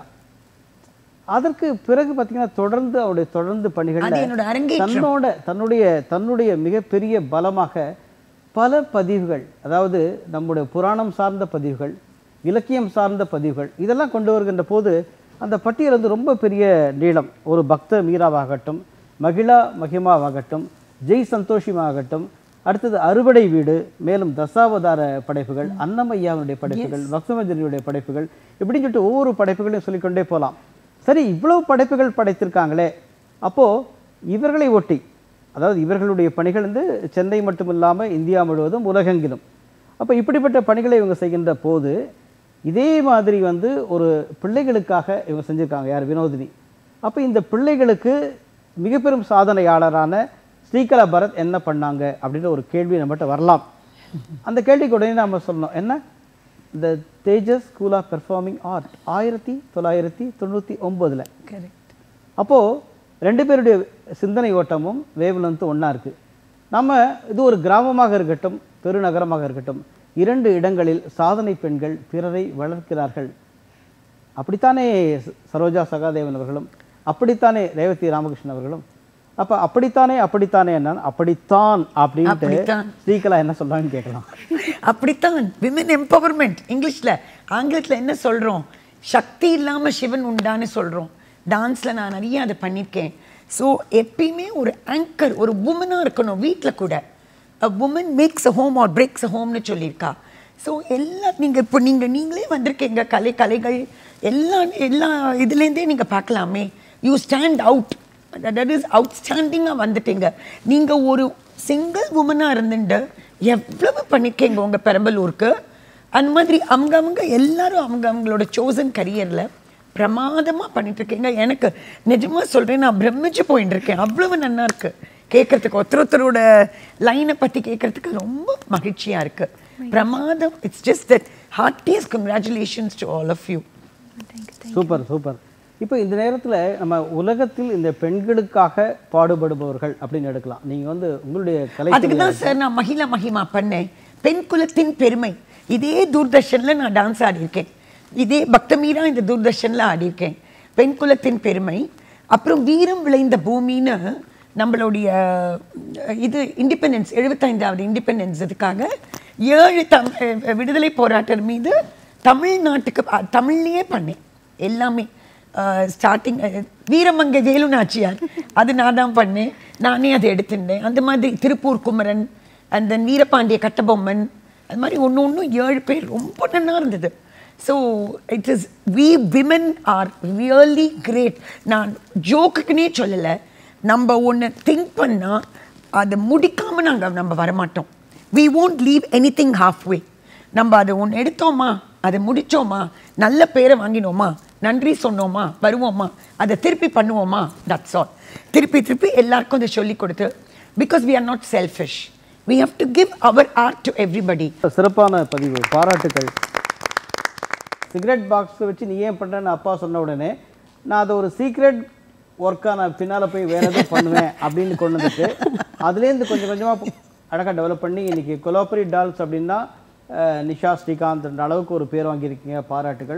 அதற்கு பிறகு பார்த்தீங்கன்னா தொடர்ந்து அவருடைய தொடர்ந்து
அது
பணிகள்
என்னோட அரங்கேற்றம்
தன்னோட தன்னுடைய தன்னுடைய மிகப்பெரிய பலமாக பல பதிவுகள் அதாவது நம்முடைய புராணம் சார்ந்த பதிவுகள் இலக்கியம் சார்ந்த பதிவுகள் இதெல்லாம் கொண்டு வருகின்ற போது அந்த பட்டியல் வந்து ரொம்ப பெரிய நீளம் ஒரு பக்த மீராவாகட்டும் மகிழா மகிமாவாகட்டும் ஜெய் சந்தோஷிமாகட்டும் அடுத்தது அறுவடை வீடு மேலும் தசாவதார படைப்புகள் அன்னமையாவுடைய படைப்புகள் பக்தமஞ்சனியுடைய படைப்புகள் இப்படின்னு சொல்லிட்டு ஒவ்வொரு படைப்புகளையும் சொல்லிக்கொண்டே போகலாம் சரி இவ்வளவு படைப்புகள் படைத்திருக்காங்களே அப்போ இவர்களை ஒட்டி அதாவது இவர்களுடைய பணிகள் வந்து சென்னை மட்டும் இல்லாமல் இந்தியா முழுவதும் உலகெங்கிலும் அப்போ இப்படிப்பட்ட பணிகளை இவங்க செய்கின்ற போது இதே மாதிரி வந்து ஒரு பிள்ளைகளுக்காக இவங்க செஞ்சுருக்காங்க யார் வினோதினி அப்போ இந்த பிள்ளைகளுக்கு மிக பெரும் சாதனையாளரான ஸ்ரீகலா பரத் என்ன பண்ணாங்க அப்படின்ற ஒரு கேள்வி நம்மகிட்ட வரலாம் அந்த கேள்விக்கு உடனே நம்ம சொல்லணும் என்ன இந்த Tejas school of performing art ஆயிரத்தி தொள்ளாயிரத்தி தொண்ணூற்றி ஒம்போதில்
கரெக்ட்
அப்போது ரெண்டு பேருடைய சிந்தனை ஓட்டமும் வேவ்லென்த்தும் ஒன்றா இருக்குது நம்ம இது ஒரு கிராமமாக இருக்கட்டும் பெருநகரமாக இருக்கட்டும் இரண்டு இடங்களில் சாதனை பெண்கள் பிறரை வளர்க்கிறார்கள் அப்படித்தானே ச- சரோஜா சகாதேவன் அவர்களும் அப்படித்தானே ரேவதி ராமகிருஷ்ணன் அவர்களும் அப்போ அப்படித்தானே அப்படித்தானே என்ன அப்படித்தான் அப்படின்ட்டு
அப்படித்தான்.
ஸ்ரீகலா என்ன சொல்றாங்கன்னு கேட்கலாம்
அப்படித்தான் விமன் எம்பவர்மெண்ட் இங்கிலீஷ்ல ஆங்கிலத்துல என்ன சொல்றோம் சக்தி இல்லாம சிவன் உண்டான்னு சொல்றோம் டான்ஸ்ல நான் நிறைய அதை பண்ணியிருக்கேன் ஸோ எப்பயுமே ஒரு ஆங்கர் ஒரு உமனா இருக்கணும் வீட்ல கூட woman makes a home or breaks a ஹோம்னு சொல்லியிருக்கா ஸோ எல்லாம் நீங்கள் இப்போ நீங்கள் நீங்களே வந்திருக்கீங்க கலை கலைகள் எல்லா எல்லா இதுலேருந்தே நீங்கள் பார்க்கலாமே you stand out that is அவுட்ஸ்டாண்டிங்காக வந்துட்டீங்க நீங்கள் ஒரு சிங்கிள் உமனாக இருந்துட்டு எவ்வளவு பண்ணிருக்கீங்க உங்கள் பெரம்பலூருக்கு அந்த மாதிரி அவங்க அவங்க எல்லாரும் அவங்க அவங்களோட சோசன் கரியரில் பிரமாதமாக பண்ணிட்டு இருக்கீங்க எனக்கு நிஜமா சொல்கிறேன் நான் பிரமிச்சு போயிட்டு இருக்கேன் அவ்வளவு நல்லா இருக்கு கேட்கறதுக்கு ஒருத்தர் ஒருத்தரோட லைனை பற்றி கேட்கறதுக்கு ரொம்ப மகிழ்ச்சியாக இருக்கு பிரமாதம் it's just that heartiest congratulations to all of you
super super இப்போ இந்த நேரத்தில் நம்ம உலகத்தில் இந்த பெண்களுக்காக பாடுபடுபவர்கள் அப்படின்னு எடுக்கலாம் நீங்கள் வந்து உங்களுடைய கலை
அதுக்கு தான் சார் நான் மகிழா மகிமா பண்ணேன் பெண் குலத்தின் பெருமை இதே தூர்தர்ஷனில் நான் டான்ஸ் ஆடியிருக்கேன் இதே பக்தமீரா இந்த தூர்தர்ஷனில் ஆடியிருக்கேன் பெண் குலத்தின் பெருமை அப்புறம் வீரம் விளைந்த பூமின்னு நம்மளுடைய அஹ், இது இண்டிபெண்டன்ஸ் எழுபத்தைந்தாவது இண்டிபெண்டன்ஸ் இதுக்காக ஏழு தம் அஹ், விடுதலை போராட்டர் மீது தமிழ்நாட்டுக்கு அஹ், தமிழ்லயே பண்ணேன் எல்லாமே ஸ்டார்டிங் வீரமங்கை வேலு நாச்சியார் அது நான் தான் பண்ணேன் நானே அதை எடுத்துட்டேன் அந்த மாதிரி திருப்பூர் குமரன் அண்ட் தென் வீரபாண்டிய கட்டபொம்மன் அது மாதிரி ஒன்று ஒன்றும் ஏழு பேர் ரொம்ப நல்லா இருந்தது so it is we women are really great நான் ஜோக்குக்குனே சொல்லலை நம்ம ஒன்று திங்க் பண்ணால் அதை முடிக்காமல் நாங்கள் நம்ம வரமாட்டோம் we won't leave anything halfway நம்ம அதை ஒன்று எடுத்தோமா அதை முடிச்சோமா நல்ல பேரை வாங்கினோமா நன்றி சொன்னோமா வருவோமா அதை திருப்பி பண்ணுவோமா தட்ஸ் ஆல் திருப்பி திருப்பி எல்லாருக்கும் அதை சொல்லி கொடுத்து because we are not selfish we have to give our art to everybody
சிறப்பான பதிவு பாராட்டுக்கள் சிகரெட் பாக்ஸ் வச்சு நீ ஏன் பண்ணுறேன்னு அப்பா சொன்ன உடனே நான் அதை ஒரு சீக்ரெட் ஒர்க்காக நான் பின்னால் போய் வேறு எதுவும் பண்ணுவேன் அப்படின்னு கொண்டு வந்துட்டு அதுலேருந்து கொஞ்சம் கொஞ்சமாக அழகாக டெவலப் பண்ணி இன்னைக்கு கொலாபரி டால்ஸ் அப்படின்னா அஹ், நிஷா ஸ்ரீகாந்த் என்ற அளவுக்கு ஒரு பேர் வாங்கியிருக்கீங்க பாராட்டுகள்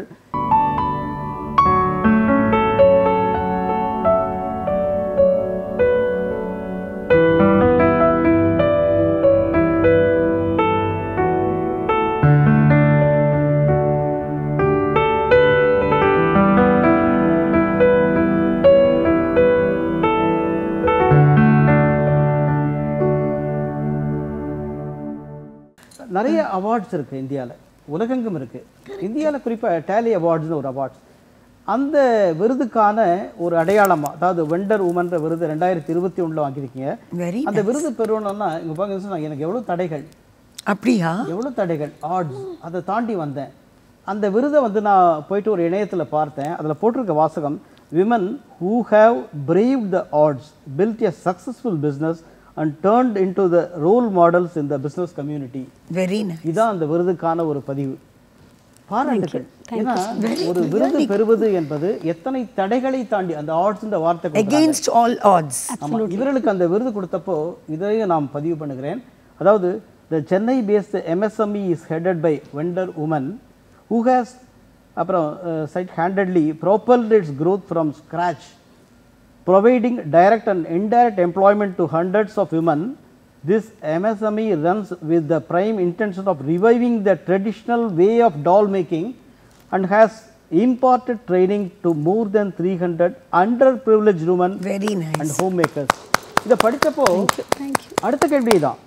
நிறைய அவார்ட்ஸ் இருக்குது இந்தியாவில் உலகெங்கும் இருக்குது இந்தியாவில் குறிப்பாக டேலி அவார்ட்ஸ்னு ஒரு அவார்ட்ஸ் அந்த விருதுக்கான ஒரு அடையாளமாக அதாவது வெண்டர் உமன்ற விருது ரெண்டாயிரத்தி இருபத்தி ஒன்றில் வாங்கியிருக்கீங்க
வெரி
அந்த விருது பெறணும்னா இங்கே பாருங்க சொன்னாங்க எனக்கு எவ்வளோ தடைகள்
அப்படியா
எவ்வளோ தடைகள் ஆட்ஸ் அதை தாண்டி வந்தேன் அந்த விருதை வந்து நான் போயிட்டு ஒரு இணையத்தில் பார்த்தேன் அதில் போட்டிருக்க வாசகம் women who have brave the odds built a successful business and turned into the role models in the business community
very nice
இதான் அந்த விருதுக்கான ஒரு பதிவு பாராட்டுகள் ஏன்னா ஒரு விருது பெறுவது என்பது எத்தனை தடைகளை தாண்டி அந்த ஆர்ட்ஸ் இந்த வார்த்தை கொடுக்குறாங்க.
against all odds
ஆமா இவர்களுக்கு அந்த விருது கொடுத்தப்போ இதையும் நாம் பதிவு பண்ணுகிறேன் அதாவது the Chennai based MSME is headed by vendor woman who has அப்புறம் side handedly propelled its growth from scratch providing direct and indirect employment to hundreds of women, this MSME runs with the prime intention of reviving the traditional way of doll making and has imparted training to more than 300 underprivileged women
Very nice.
and homemakers. இதை படித்தப்போ அடுத்த கேள்வி தான்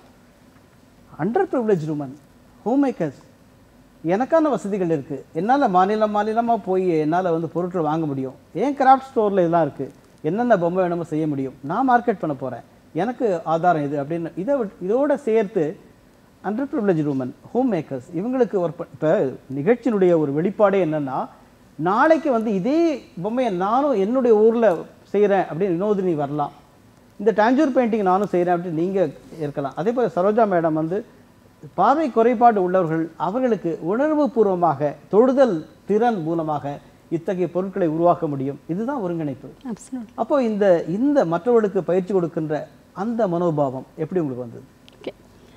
under privilege women home makers எனக்கான வசதிகள் இருக்குது என்னால் மாநிலம் மாநிலமாக போய் என்னால் வந்து பொருட்கள் வாங்க முடியும் ஏன் கிராஃப்ட் ஸ்டோரில் இதெல்லாம் இருக்குது என்னென்ன பொம்மை வேணுமோ செய்ய முடியும் நான் மார்க்கெட் பண்ண போகிறேன் எனக்கு ஆதாரம் இது அப்படின்னு இதை விட்- இதோட சேர்த்து under privilege women home makers இவங்களுக்கு ஒரு இப்போ நிகழ்ச்சியினுடைய ஒரு வெளிப்பாடே என்னென்னா நாளைக்கு வந்து இதே பொம்மையை நானும் என்னுடைய ஊரில் செய்கிறேன் அப்படின்னு வினோதினி வரலாம் இந்த டாஞ்சூர் பெயிண்டிங் நானும் செய்கிறேன் அப்படின்னு நீங்கள் இருக்கலாம் அதே போல் சரோஜா மேடம் வந்து பார்வை குறைபாடு உள்ளவர்கள் அவர்களுக்கு உணர்வு பூர்வமாக தொடுதல் திறன் மூலமாக இத்தகைய பொருட்களை உருவாக்க முடியும் இதுதான் ஒருங்கிணைப்பு
அப்சல்யூட்
அப்போ இந்த இந்த மற்றவர்களுக்கு பயிற்சி கொடுக்கின்ற அந்த மனோபாவம் எப்படி உங்களுக்கு வந்தது
ஓகே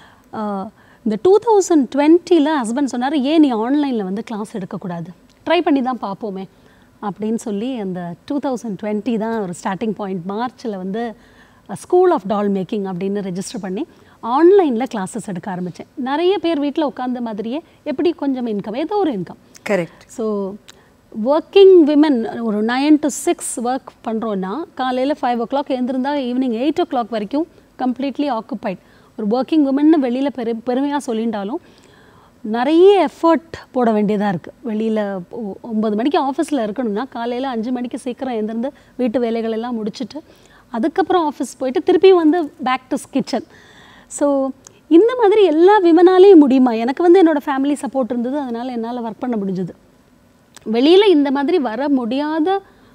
இந்த டூ தௌசண்ட் டுவெண்ட்டியில் ஹஸ்பண்ட் சொன்னார் ஏன் நீ ஆன்லைனில் வந்து கிளாஸ் எடுக்கக்கூடாது ட்ரை பண்ணி தான் பார்ப்போமே அப்படின்னு சொல்லி அந்த டூ தௌசண்ட் டுவெண்ட்டி தான் ஒரு ஸ்டார்டிங் பாயிண்ட் மார்ச்சில் வந்து ஸ்கூல் ஆஃப் டால் மேக்கிங் அப்படின்னு ரெஜிஸ்டர் பண்ணி ஆன்லைனில் கிளாஸஸ் எடுக்க ஆரம்பித்தேன் நிறைய பேர் வீட்டில் உட்காந்த மாதிரியே எப்படி கொஞ்சம் இன்கம் ஏதோ ஒரு income
correct
so working women ஒரு நைன் டு சிக்ஸ் ஒர்க் பண்ணுறோன்னா காலையில் ஃபைவ் ஓ கிளாக் எழுந்திருந்தா ஈவினிங் எயிட் ஓ கிளாக் வரைக்கும் கம்ப்ளீட்லி ஆக்குப்பைட் ஒரு ஒர்க்கிங் உமன்னு வெளியில் பெரு பெருமையாக சொல்லிட்டாலும் நிறைய எஃபர்ட் போட வேண்டியதாக இருக்குது வெளியில் ஒம்பது மணிக்கு ஆஃபீஸில் இருக்கணும்னா காலையில் அஞ்சு மணிக்கு சீக்கிரம் எழுந்திருந்து வீட்டு வேலைகள் எல்லாம் முடிச்சுட்டு அதுக்கப்புறம் ஆஃபீஸ் போயிட்டு திருப்பி வந்து பேக் டு கிச்சன் ஸோ இந்த மாதிரி எல்லா விமனாலேயும் முடியுமா எனக்கு வந்து என்னோடய ஃபேமிலி சப்போர்ட் இருந்தது அதனால் என்னால் ஒர்க் பண்ண முடிஞ்சது வெளியில் இந்த மாதிரி வர முடியாத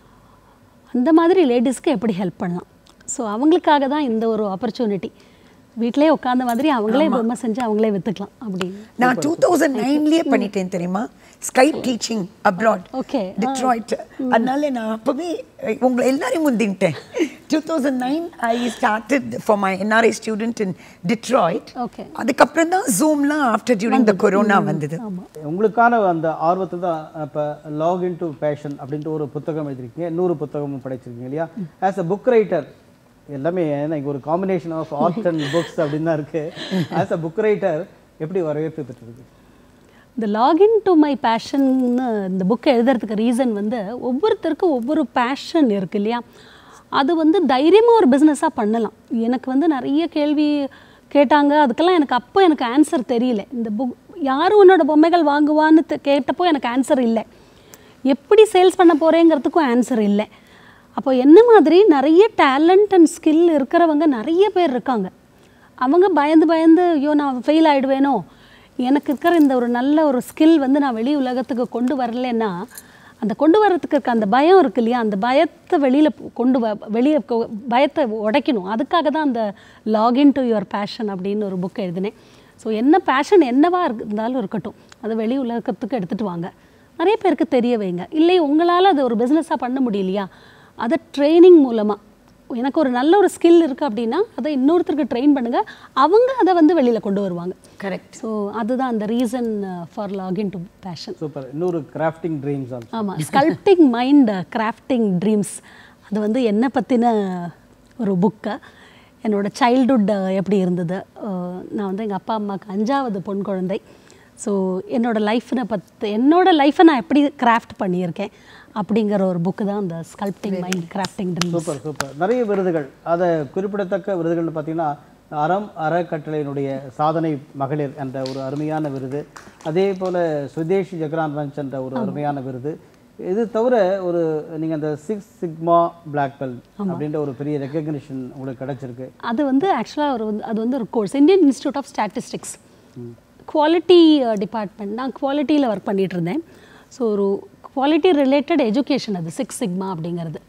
அந்த மாதிரி லேடிஸ்க்கு எப்படி ஹெல்ப் பண்ணலாம் ஸோ அவங்களுக்காக தான் இந்த ஒரு ஆப்பர்ச்சுனிட்டி வீட்டிலே உட்காந்த மாதிரி அவங்களே பொம்மை செஞ்சு அவங்களே விற்றுக்கலாம் அப்படின்னு
நான் டூ தௌசண்ட் நைன்லயே பண்ணிட்டேன் தெரியுமா Skype teaching abroad
Okay.
Detroit அதனால நான் அப்பவே அஹ், உங்களை எல்லாரையும் முந்தின்ட்டேன் two thousand nine I started for my NRI student in Detroit
Okay.
அதுக்கப்புறம் தான் ஜூம்லாம் ஆஃப்டர் டியூரிங் த கொரோனா வந்தது
உங்களுக்கான அந்த ஆர்வத்தை தான் இப்போ லாக் இன் டு பேஷன் அப்படின்ட்டு ஒரு புத்தகம் எழுதிருக்கீங்க இன்னொரு புத்தகமும் படைச்சிருக்கீங்க இல்லையா ஆஸ் அ புக் ரைட்டர் எல்லாமே ஏன்னா இங்க ஒரு combination of art and books அப்படின்னு தான் இருக்கு ஆஸ் அ புக் ரைட்டர் எப்படி வரவேற்பு பெற்றிருக்கு
இந்த லாகின் டு மை பேஷன்னு இந்த புக்கை எழுதுறதுக்கு ரீசன் வந்து ஒவ்வொருத்தருக்கும் ஒவ்வொரு பேஷன் இருக்கு இல்லையா அது வந்து தைரியமாக ஒரு பிஸ்னஸாக பண்ணலாம் எனக்கு வந்து நிறைய கேள்வி கேட்டாங்க அதுக்கெல்லாம் எனக்கு அப்போ எனக்கு ஆன்சர் தெரியல இந்த புக் யார் உன்னோட பொம்மைகள் வாங்குவான்னு தெ- கேட்டப்போ எனக்கு ஆன்சர் இல்லை எப்படி சேல்ஸ் பண்ண போகிறேங்கிறதுக்கும் ஆன்சர் இல்லை அப்போ என்ன மாதிரி நிறைய டேலண்ட் அண்ட் ஸ்கில் இருக்கிறவங்க நிறைய பேர் இருக்காங்க அவங்க பயந்து பயந்து ஐயோ நான் ஃபெயில் ஆகிடுவேனோ எனக்கு இருக்கிற இந்த ஒரு நல்ல ஒரு ஸ்கில் வந்து நான் வெளி உலகத்துக்கு கொண்டு வரலைன்னா அந்த கொண்டு வர்றதுக்கு இருக்க அந்த பயம் இருக்கு இல்லையா அந்த பயத்தை வெளியில் கொண்டு வ வெளியே பயத்தை உடைக்கணும் அதுக்காக தான் அந்த லாகின் டு யுவர் பேஷன் அப்படின்னு ஒரு புக் எழுதினேன் ஸோ என்ன பேஷன் என்னவா இருக்கு- இருந்தாலும் இருக்கட்டும் அதை வெளி உலகத்துக்கு எடுத்துகிட்டு வாங்க நிறைய பேருக்கு தெரிய வைங்க இல்லை உங்களால் அது ஒரு பிஸ்னஸாக பண்ண முடியலையா அதை ட்ரைனிங் மூலமாக எனக்கு ஒரு நல்ல ஒரு ஸ்கில் இருக்குது அப்படின்னா அதை இன்னொருத்தருக்கு ட்ரெயின் பண்ணுங்கள் அவங்க அதை வந்து வெளியில் கொண்டு வருவாங்க
கரெக்ட்
ஸோ அதுதான் அந்த reason for login to passion
super இன்னொரு கிராஃப்டிங் ட்ரீம்ஸ் ஆல்சோ
ஆமாம் ஸ்கல்ப்டிங் மைண்ட் கிராஃப்டிங் ட்ரீம்ஸ் அது வந்து என்னை பற்றின ஒரு புக்கு என்னோட சைல்டுஹுட் எப்படி இருந்தது அஹ் நான் வந்து எங்கள் அப்பா அம்மாவுக்கு அஞ்சாவது பொன் குழந்தை ஸோ என்னோட லைஃப்னை பற்றி என்னோட லைஃப்பை நான் எப்படி கிராஃப்ட் பண்ணியிருக்கேன் அப்படிங்கிற ஒரு புக்கு தான் அந்த sculpting mind crafting dreams
super super நிறைய விருதுகள் அதை குறிப்பிடத்தக்க விருதுகள்னு பார்த்தீங்கன்னா அறம் அறக்கட்டளையினுடைய சாதனை மகளிர் என்ற ஒரு அருமையான விருது அதே போல் சுதேஷ் ஜெகரான் ரஞ்ச் என்ற ஒரு அருமையான விருது இது தவிர ஒரு நீங்கள் அந்த சிக்ஸ் சிக்மா பிளாக் பெல்ட் அப்படின்ற ஒரு பெரிய ரெக்கக்னிஷன் உங்களுக்கு கிடைச்சிருக்கு
அது வந்து ஆக்சுவலாக ஒரு வந்து அது வந்து ஒரு course Indian institute of statistics quality department நான் குவாலிட்டியில் ஒர்க் பண்ணிட்டு இருந்தேன் ஸோ ஒரு குவாலிட்டி ரிலேட்டட் எஜுகேஷன் அது சிக்ஸ் சிக்மா அப்படிங்கிறது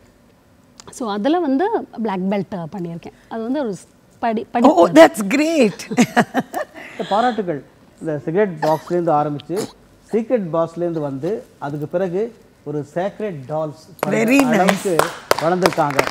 ஸோ அதில் வந்து பிளாக் பெல்ட் பண்ணியிருக்கேன் அது வந்து ஒரு படி படி
ஓ தட்ஸ் கிரேட்
இந்த பாராட்டுகள் இந்த சிகரெட் பாக்ஸ்லேருந்து ஆரம்பித்து சீக்ரெட் பாக்ஸ்லேருந்து வந்து அதுக்கு பிறகு ஒரு சேக்ரெட் டால்ஸ்
Very nice.
அளவுக்கு வளர்ந்துருக்காங்க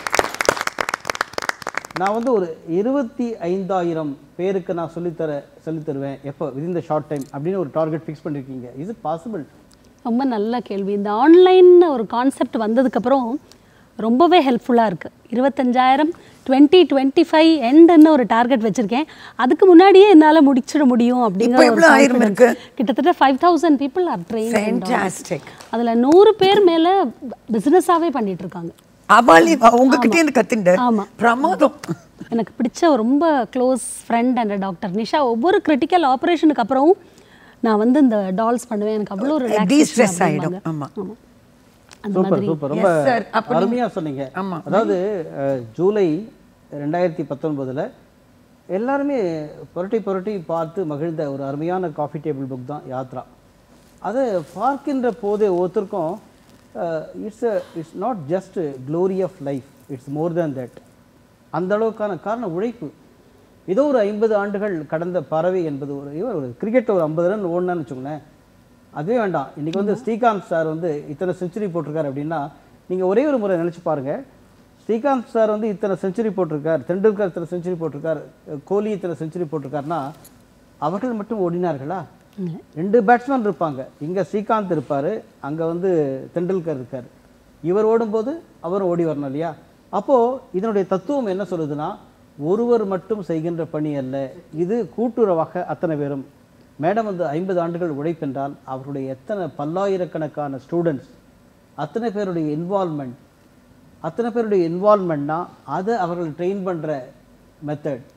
நான் வந்து ஒரு இருபத்தி ஐந்தாயிரம் பேருக்கு நான் சொல்லித்தர சொல்லித் தருவேன் எப்போ விதின் த ஷார்ட் டைம் அப்படின்னு ஒரு டார்கெட் ஃபிக்ஸ் பண்ணியிருக்கீங்க இது பாசிபிள்
ரொம்ப நல்ல கேள்வி இந்த ஆன்லைன் ஒரு கான்செப்ட் வந்ததுக்கப்புறம் ரொம்பவே ஹெல்ப்ஃபுல்லாக இருக்குது இருபத்தஞ்சாயிரம் டுவெண்ட்டி டுவெண்ட்டி ஃபைவ் எண்டுன்னு ஒரு டார்கெட் வச்சுருக்கேன் அதுக்கு முன்னாடியே என்னால் முடிச்சிட முடியும் அப்படிங்கிற
இப்போ
ஒரு
எவ்வளவு ஆயிரம்
confidence.
இருக்கு?
கிட்டத்தட்ட five thousand people are train
Fantastic.
அதில் நூறு பேர் மேலே பிஸ்னஸாகவே பண்ணிட்டு இருக்காங்க
அவாலி உங்ககிட்ட இருந்து கத்துண்டு
ஆமா.
பிரமாதம்
எனக்கு பிடிச்ச ஒரு ரொம்ப close friend and doctor Nisha ஒவ்வொரு கிரிட்டிக்கல் ஆப்ரேஷனுக்கு அப்புறம் நான் வந்து இந்த டால்ஸ் பண்ணுவேன் எனக்கு அவ்வளோ
De-stress
ரிலாக்ஸேஷன்
ஆயிடும். ஆமா.
அந்த
சூப்பர்
மாதிரி
சூப்பர் ரொம்ப
Yes, sir. அப்ப நீங்க-
அருமையா சொன்னீங்க
ஆமா.
அதாவது அஹ், ஜூலை ரெண்டாயிரத்தி பத்தொன்பதுல எல்லாருமே புரட்டி புரட்டி பார்த்து மகிழ்ந்த ஒரு அருமையான காஃபி டேபிள் புக் தான் யாத்ரா அதை பார்க்கின்ற போதே ஒருத்தருக்கும் it's it's not just glory of life it's more than that அந்த அளவுக்கான காரணம் உழைப்பு ஏதோ ஒரு ஐம்பது ஆண்டுகள் கடந்த பறவை என்பது ஒரு இவர் ஒரு கிரிக்கெட் ஒரு ஐம்பது ரன் ஓடினான்னு வச்சுக்கோங்களேன் அதுவே வேண்டாம் இன்னைக்கு வந்து ஸ்ரீகாந்த் சார் வந்து இத்தனை செஞ்சுரி போட்டிருக்காரு அப்படின்னா நீங்க ஒரே ஒரு முறை நினைச்சு பாருங்க ஸ்ரீகாந்த் சார் வந்து இத்தனை செஞ்சுரி போட்டிருக்கார் தெண்டுல்கர் இத்தனை செஞ்சுரி போட்டிருக்கார் கோலி இத்தனை செஞ்சுரி போட்டிருக்காருன்னா அவர்கள் மட்டும் ஓடினார்களா ரெண்டு பேட்ஸ்மேன் இருப்பாங்க இங்க ஸ்ரீகாந்த் இருப்பாரு அங்க வந்து தெண்டுல்கர் இருக்கார் இவர் ஓடும்போது அவர் ஓடி வரணும் இல்லையா அப்போ இதனுடைய தத்துவம் என்ன சொல்லுதுன்னா ஒருவர் மட்டும் செய்கின்ற பணி அல்ல இது கூட்டுறவாக அத்தனை பேரும் மேடம் வந்து ஐம்பது ஆண்டுகள் உழைப்பென்றால் அவருடைய எத்தனை பல்லாயிரக்கணக்கான ஸ்டூடெண்ட்ஸ் அத்தனை பேருடைய இன்வால்மெண்ட் அத்தனை பேருடைய இன்வால்மெண்ட்னா அதை அவர்கள் ட்ரெயின் பண்ணுற மெத்தட்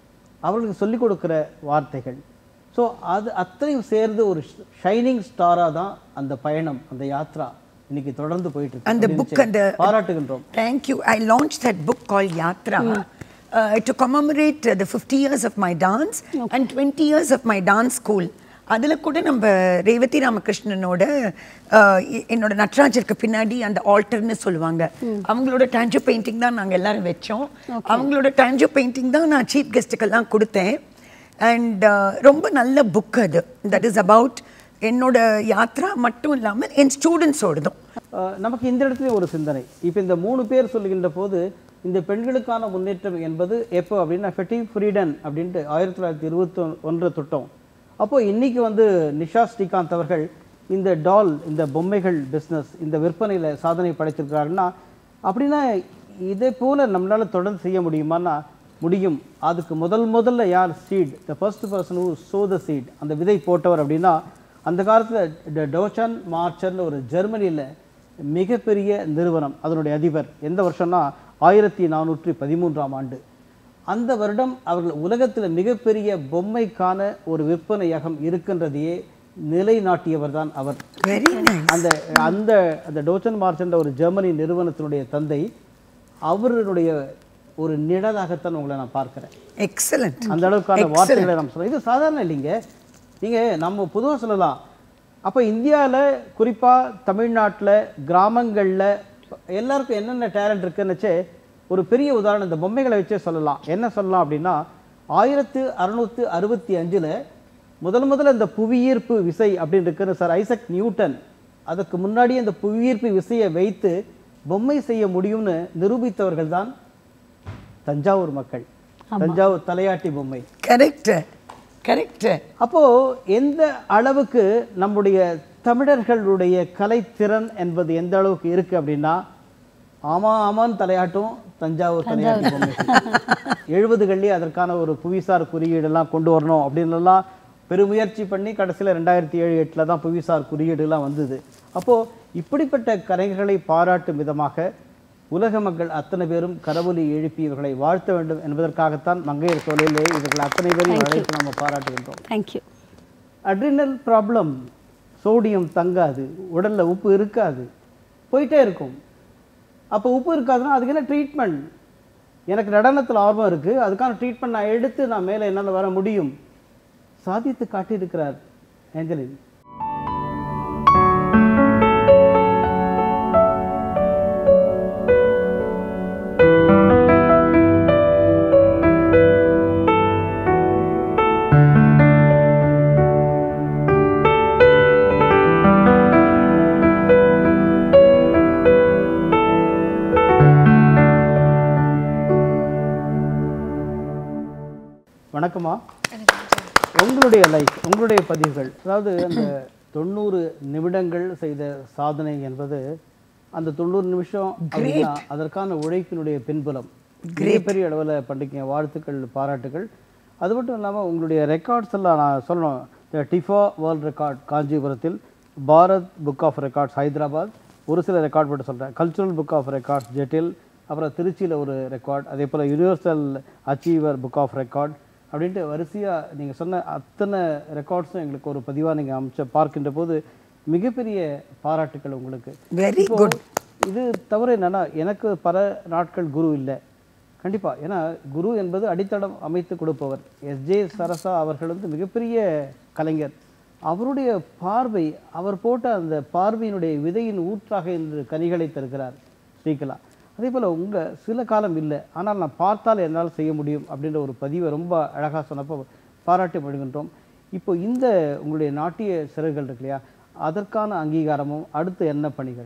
அவர்களுக்கு சொல்லிக் கொடுக்குற வார்த்தைகள் ஸோ அது அத்தனையும் சேர்ந்து ஒரு ஷைனிங் ஸ்டாராக தான் அந்த பயணம் அந்த யாத்ரா இன்னைக்கு தொடர்ந்து போயிட்டு இருக்கு
அந்த
அப்படின்னு
book, அந்த-
பாராட்டுகின்றோம்
Thank you. I launched that book called Yatra uh, to commemorate uh, the 50 years of my dance and 20 years of my dance school. அதில் கூட நம்ம ரேவதி ராமகிருஷ்ணனோட uh, எ- என்னோட நட்ராஜருக்கு பின்னாடி அந்த ஆல்டர்னு சொல்லுவாங்க அவங்களோட டான்ஜோ பெயிண்டிங் தான் நாங்கள் எல்லாரும் வச்சோம் அவங்களோட டான்ஜோ பெயிண்டிங் தான் நான் சீஃப் கெஸ்ட்டுக்கெல்லாம் கொடுத்தேன் அண்ட் ரொம்ப நல்ல புக் அது தட் இஸ் அபவுட் என்னோட யாத்ரா மட்டும் இல்லாமல் என் ஸ்டூடெண்ட்ஸோடதும்
அஹ் நமக்கு இந்த இடத்துல ஒரு சிந்தனை இப்போ இந்த மூணு பேர் சொல்லுகின்ற போது இந்த பெண்களுக்கான முன்னேற்றம் என்பது எப்போ அப்படின்னா ஃபெட்டி ஃப்ரீடன் அப்படின்ட்டு ஆயிரத்தி தொள்ளாயிரத்தி இருபத்தி ஒன்று தொட்டோம் அப்போ இன்னைக்கு வந்து நிஷா ஸ்ரீகாந்த் அவர்கள் இந்த டால் இந்த பொம்மைகள் பிஸ்னஸ் இந்த விற்பனையில் சாதனை படைத்திருக்கிறாருன்னா அப்படின்னா இதே போல நம்மளால தொடர்ந்து செய்ய முடியுமான்னா முடியும் அதுக்கு முதல் முதல்ல யார் seed the first person who sow the seed அந்த விதை போட்டவர் அப்படின்னா அந்த காலத்தில் டோச்சன் மார்ச்சர்னு ஒரு ஜெர்மனியில் மிகப்பெரிய நிறுவனம் அதனுடைய அதிபர் எந்த வருஷம்னா ஆயிரத்தி நானூற்றி பதிமூன்றாம் ஆண்டு அந்த வருடம் அவர்கள் உலகத்தில் மிகப்பெரிய பொம்மைக்கான ஒரு விற்பனையகம் இருக்கின்றதையே நிலைநாட்டியவர் தான் அவர்
வெரி நைஸ்
அந்த அந்த அந்த டோச்சன் மார்ச் என்ற ஒரு ஜெர்மனி நிறுவனத்தினுடைய தந்தை அவருடைய ஒரு நிழலாகத்தான் உங்களை நான் பார்க்கிறேன்
எக்ஸலண்ட்
அந்த அளவுக்கான வார்த்தைகளை நம்ம சொல்றோம் இது சாதாரண இல்லைங்க நீங்க நம்ம பொதுவா சொல்லலாம் அப்ப இந்தியால குறிப்பா தமிழ்நாட்டுல கிராமங்கள்ல எல்லாருக்கும் என்னென்ன டேலண்ட் இருக்குன்னுச்சே ஒரு பெரிய உதாரணம் இந்த பொம்மைகளை வச்சே சொல்லலாம் என்ன சொல்லலாம் அப்படின்னா ஆயிரத்து அறுநூத்து அறுபத்தி அஞ்சுல முதல் முதல்ல இந்த புவியீர்ப்பு விசை அப்படின்னு இருக்குன்னு சார் ஐசக் நியூட்டன் அதுக்கு முன்னாடியே இந்த புவியீர்ப்பு விசையை வைத்து பொம்மை செய்ய முடியும்னு நிரூபித்தவர்கள் தான் தஞ்சாவூர் மக்கள் தஞ்சாவூர் தலையாட்டி பொம்மை
கரெக்ட் கரெக்ட்
அப்போ எந்த அளவுக்கு நம்முடைய தமிழர்களுடைய கலைத்திறன் என்பது எந்த அளவுக்கு இருக்கு அப்படின்னா ஆமா ஆமான்னு தலையாட்டும் தஞ்சாவூர் தலையாட்டி பொம்மை எழுபதுகள்லேயே அதற்கான ஒரு புவிசார் குறியீடெல்லாம் கொண்டு வரணும் அப்படின்னுலாம் பெருமுயற்சி பண்ணி கடைசியில் ரெண்டாயிரத்தி ஏழு எட்டில் தான் புவிசார் குறியீடுலாம் வந்தது அப்போ இப்படிப்பட்ட கலைஞர்களை பாராட்டும் விதமாக உலக மக்கள் அத்தனை பேரும் கரவொலி எழுப்பி இவர்களை வாழ்த்த வேண்டும் என்பதற்காகத்தான் மங்கையர் சோலையிலே இவர்கள் அத்தனை பேரையும் அழைத்து நம்ம பாராட்டுகின்றோம்
தேங்க்யூ
அட்ரினல் ப்ராப்ளம் சோடியம் தங்காது உடல்ல உப்பு இருக்காது போயிட்டே இருக்கும் அப்போ உப்பு இருக்காதுன்னா அதுக்கு என்ன ட்ரீட்மெண்ட் எனக்கு நடனத்தில் ஆர்வம் இருக்கு அதுக்கான ட்ரீட்மெண்ட் நான் எடுத்து நான் மேலே என்னால் வர முடியும் சாதித்து காட்டியிருக்கிறார் ஏஞ்சலின் வணக்கம்மா உங்களுடைய லைக் உங்களுடைய பதிவுகள் அதாவது அந்த தொண்ணூறு நிமிடங்கள் செய்த சாதனை என்பது அந்த தொண்ணூறு நிமிஷம் அப்படின்னா அதற்கான உழைப்பினுடைய பின்புலம் மிகப்பெரிய அளவில் பண்ணிக்க வாழ்த்துக்கள் பாராட்டுகள் அது மட்டும் இல்லாமல் உங்களுடைய ரெக்கார்ட்ஸ் எல்லாம் நான் சொல்லணும் இந்த டிஃபா வேர்ல்ட் ரெக்கார்ட் காஞ்சிபுரத்தில் Bharat book of records Hyderabad ஒரு சில ரெக்கார்ட் மட்டும் சொல்கிறேன் கல்ச்சுரல் புக் ஆஃப் ரெக்கார்ட்ஸ் ஜெட்டில் அப்புறம் திருச்சியில் ஒரு ரெக்கார்ட் அதே போல் universal achiever book of record அப்படின்ட்டு வரிசையாக நீங்கள் சொன்ன அத்தனை ரெக்கார்ட்ஸும் எங்களுக்கு ஒரு பதிவாக நீங்கள் அமைச்ச பார்க்கின்ற போது மிகப்பெரிய பாராட்டுக்கள் உங்களுக்கு
Very
இப்போ
good.
இது தவிர என்னன்னா எனக்கு பல நாட்கள் குரு இல்லை கண்டிப்பா ஏன்னா குரு என்பது அடித்தளம் அமைத்து கொடுப்பவர் எஸ்ஜே சரசா அவர்கள் வந்து மிகப்பெரிய கலைஞர் அவருடைய பார்வை அவர் போட்ட அந்த பார்வையினுடைய விதையின் ஊற்றாக இன்று கனிகளை தருகிறார் ஸ்ரீகலா அதே போல் உங்கள் சில காலம் இல்லை ஆனால் நான் பார்த்தால் என்னால் செய்ய முடியும் அப்படின்ற ஒரு பதிவை ரொம்ப அழகாக சொன்னப்போ பாராட்டி படுகின்றோம் இப்போ இந்த உங்களுடைய நாட்டிய சிறகுகள் இருக்கு இல்லையா அதற்கான அங்கீகாரமும் அடுத்து என்ன பணிகள்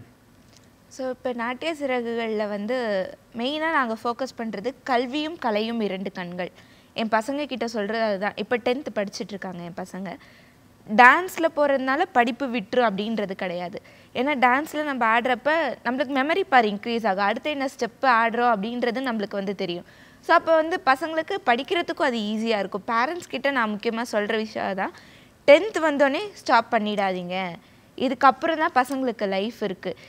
ஸோ இப்போ நாட்டிய சிறகுகளில் வந்து மெயினாக நாங்கள் ஃபோக்கஸ் பண்ணுறது கல்வியும் கலையும் இரண்டு கண்கள் என் பசங்க கிட்ட சொல்கிறது அதுதான் இப்போ டென்த்து படிச்சுட்டு இருக்காங்க என் பசங்க டான்ஸில் போகிறதுனால படிப்பு விட்டுரு அப்படின்றது கிடையாது ஏன்னா டான்ஸில் நம்ம ஆடுறப்ப நம்மளுக்கு மெமரி பார் இன்க்ரீஸ் ஆகும் அடுத்து என்ன ஸ்டெப்பு ஆடுறோம் அப்படின்றது நம்மளுக்கு வந்து தெரியும் ஸோ அப்போ வந்து பசங்களுக்கு படிக்கிறதுக்கும் அது ஈஸியாக இருக்கும் பேரண்ட்ஸ் கிட்ட நான் முக்கியமாக சொல்கிற விஷயம் தான் டென்த் வந்தோடனே ஸ்டாப் பண்ணிடாதீங்க இதுக்கப்புறம் தான் பசங்களுக்கு லைஃப் இருக்குது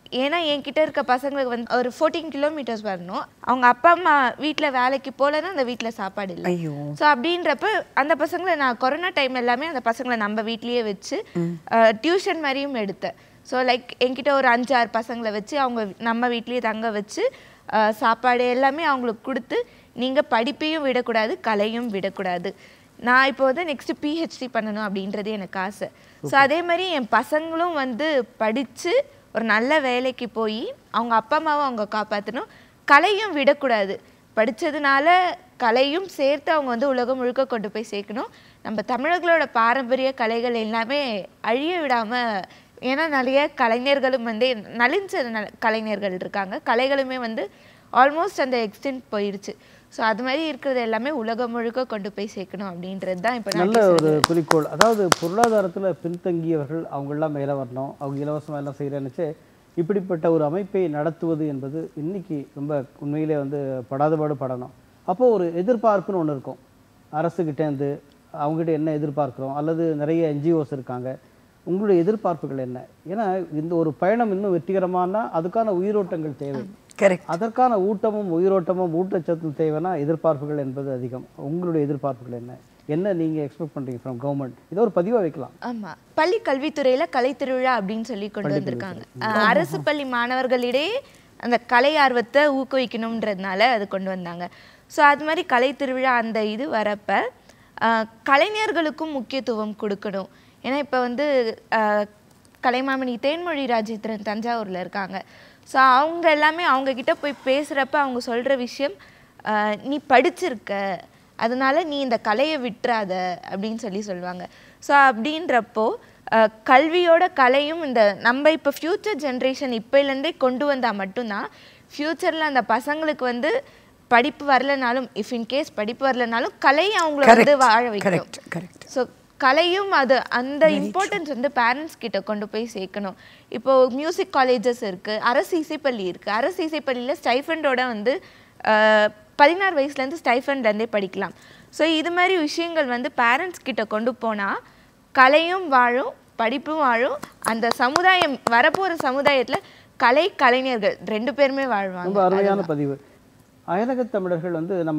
ஏன்னா என்கிட்ட இருக்க பசங்களுக்கு வந்து ஒரு ஃபோர்டீன் கிலோமீட்டர்ஸ் வரணும் அவங்க அப்பா அம்மா வீட்டில் வேலைக்கு போகலன்னா அந்த வீட்டில் சாப்பாடு இல்லை
ஐயோ.
ஸோ அப்படின்றப்ப அந்த பசங்களை நான் கொரோனா டைம் எல்லாமே அந்த பசங்களை நம்ம வீட்லயே வச்சு டியூஷன் மாதிரியும் எடுத்தேன் ஸோ லைக் என்கிட்ட ஒரு அஞ்சு ஆறு பசங்களை வச்சு அவங்க நம்ம வீட்லயே தங்க வச்சு அஹ், சாப்பாடு எல்லாமே அவங்களுக்கு கொடுத்து நீங்கள் படிப்பையும் விடக்கூடாது கலையும் விடக்கூடாது நான் இப்போ வந்து நெக்ஸ்ட் பிஹெச்டி பண்ணணும் அப்படின்றது எனக்கு ஆசை ஸோ அதே மாதிரி என் பசங்களும் வந்து படித்து ஒரு நல்ல வேலைக்கு போய் அவங்க அப்பா அம்மாவை அவங்க காப்பாற்றணும் கலையும் விடக்கூடாது படித்ததுனால கலையும் சேர்த்து அவங்க வந்து உலகம் முழுக்க கொண்டு போய் சேர்க்கணும் நம்ம தமிழர்களோட பாரம்பரிய கலைகள் எல்லாமே அழிய விடாமல் ஏன்னா நிறைய கலைஞர்களும் வந்து நலிஞ்ச ந- கலைஞர்கள் இருக்காங்க கலைகளுமே வந்து ஆல்மோஸ்ட் அந்த எக்ஸ்டென்ட் போயிடுச்சு ஸோ அது மாதிரி இருக்கிறது எல்லாமே உலகம் முழுக்க கொண்டு போய் சேர்க்கணும் அப்படின்றது தான் இப்போ
நல்ல ஒரு குறிக்கோள் அதாவது பொருளாதாரத்தில் பின்தங்கியவர்கள் அவங்கெல்லாம் மேலே வரணும் அவங்க இலவசமாக எல்லாம் செய்கிறேன்னுச்சு இப்படிப்பட்ட ஒரு அமைப்பை நடத்துவது என்பது இன்னைக்கு ரொம்ப உண்மையிலே வந்து படாதபாடு படணும் அப்போ ஒரு எதிர்பார்ப்புன்னு ஒன்று இருக்கும் அரசுகிட்டேருந்து அவங்ககிட்ட என்ன எதிர்பார்க்குறோம் அல்லது நிறைய என்ஜிஓஸ் இருக்காங்க உங்களுடைய எதிர்பார்ப்புகள் என்ன ஏன்னா இந்த ஒரு பயணம் இன்னும் வெற்றிகரமானா அதுக்கான உயிரோட்டங்கள் தேவை
கரெக்ட்
அதற்கான ஊட்டமும் உயிரோட்டமும் ஊட்டச்சத்தும் தேவைன்னா எதிர்பார்ப்புகள் என்பது அதிகம் உங்களுடைய எதிர்பார்ப்புகள் என்ன என்ன நீங்க எக்ஸ்பெக்ட் பண்றீங்க ஃப்ரம் கவர்மெண்ட் இதை ஒரு பதிவா வைக்கலாம்
ஆமா பள்ளி கல்வித்துறையில கலை திருவிழா அப்படின்னு சொல்லி கொண்டு வந்திருக்காங்க அஹ், அரசு பள்ளி மாணவர்களிடையே அந்த கலை ஆர்வத்தை ஊக்குவிக்கணுன்றதுனால அது கொண்டு வந்தாங்க ஸோ அது மாதிரி கலை திருவிழா அந்த இது வரப்ப அஹ், கலைஞர்களுக்கும் முக்கியத்துவம் கொடுக்கணும் ஏன்னா இப்போ வந்து அஹ், கலைமாமணி தேன்மொழி ராஜேந்திரன் தஞ்சாவூர்ல இருக்காங்க ஸோ அவங்க எல்லாமே அவங்க கிட்ட போய் பேசுறப்ப அவங்க சொல்ற விஷயம் அஹ், நீ படிச்சிருக்க அதனால நீ இந்த கலையை விட்டுறாத அப்படின்னு சொல்லி சொல்லுவாங்க ஸோ அப்படின்றப்போ அஹ், கல்வியோட கலையும் இந்த நம்ம இப்போ ஃப்யூச்சர் ஜென்ரேஷன் இப்போலேருந்தே கொண்டு வந்தால் மட்டும்தான் ஃப்யூச்சரில் அந்த பசங்களுக்கு வந்து படிப்பு வரலனாலும் இஃப் இன் கேஸ் படிப்பு வரலனாலும் கலை அவங்கள வந்து
Correct.
வாழ வைக்கும்
Correct, correct.
ஸோ கலையும் அது அந்த இம்பார்ட்டன்ஸ் வந்து பேரண்ட்ஸ் கிட்ட கொண்டு போய் சேர்க்கணும் இப்போ மியூசிக் காலேஜஸ் இருக்கு அரசு இசைப்பள்ளி இருக்கு அரசு இசைப்பள்ளியில் ஸ்டைஃபண்டோட வந்து அஹ், பதினாறு வயசுலேருந்து ஸ்டைஃபண்ட்லேருந்தே படிக்கலாம் ஸோ இது மாதிரி விஷயங்கள் வந்து பேரண்ட்ஸ் கிட்ட கொண்டு போனால் கலையும் வாழும் படிப்பும் வாழும் அந்த சமுதாயம் வரப்போகிற சமுதாயத்தில் கலை கலைஞர்கள் ரெண்டு பேருமே
ரொம்ப
வாழ்வாங்க
அருமையான பதிவு அயலகத் தமிழர்கள் வந்து நம்ம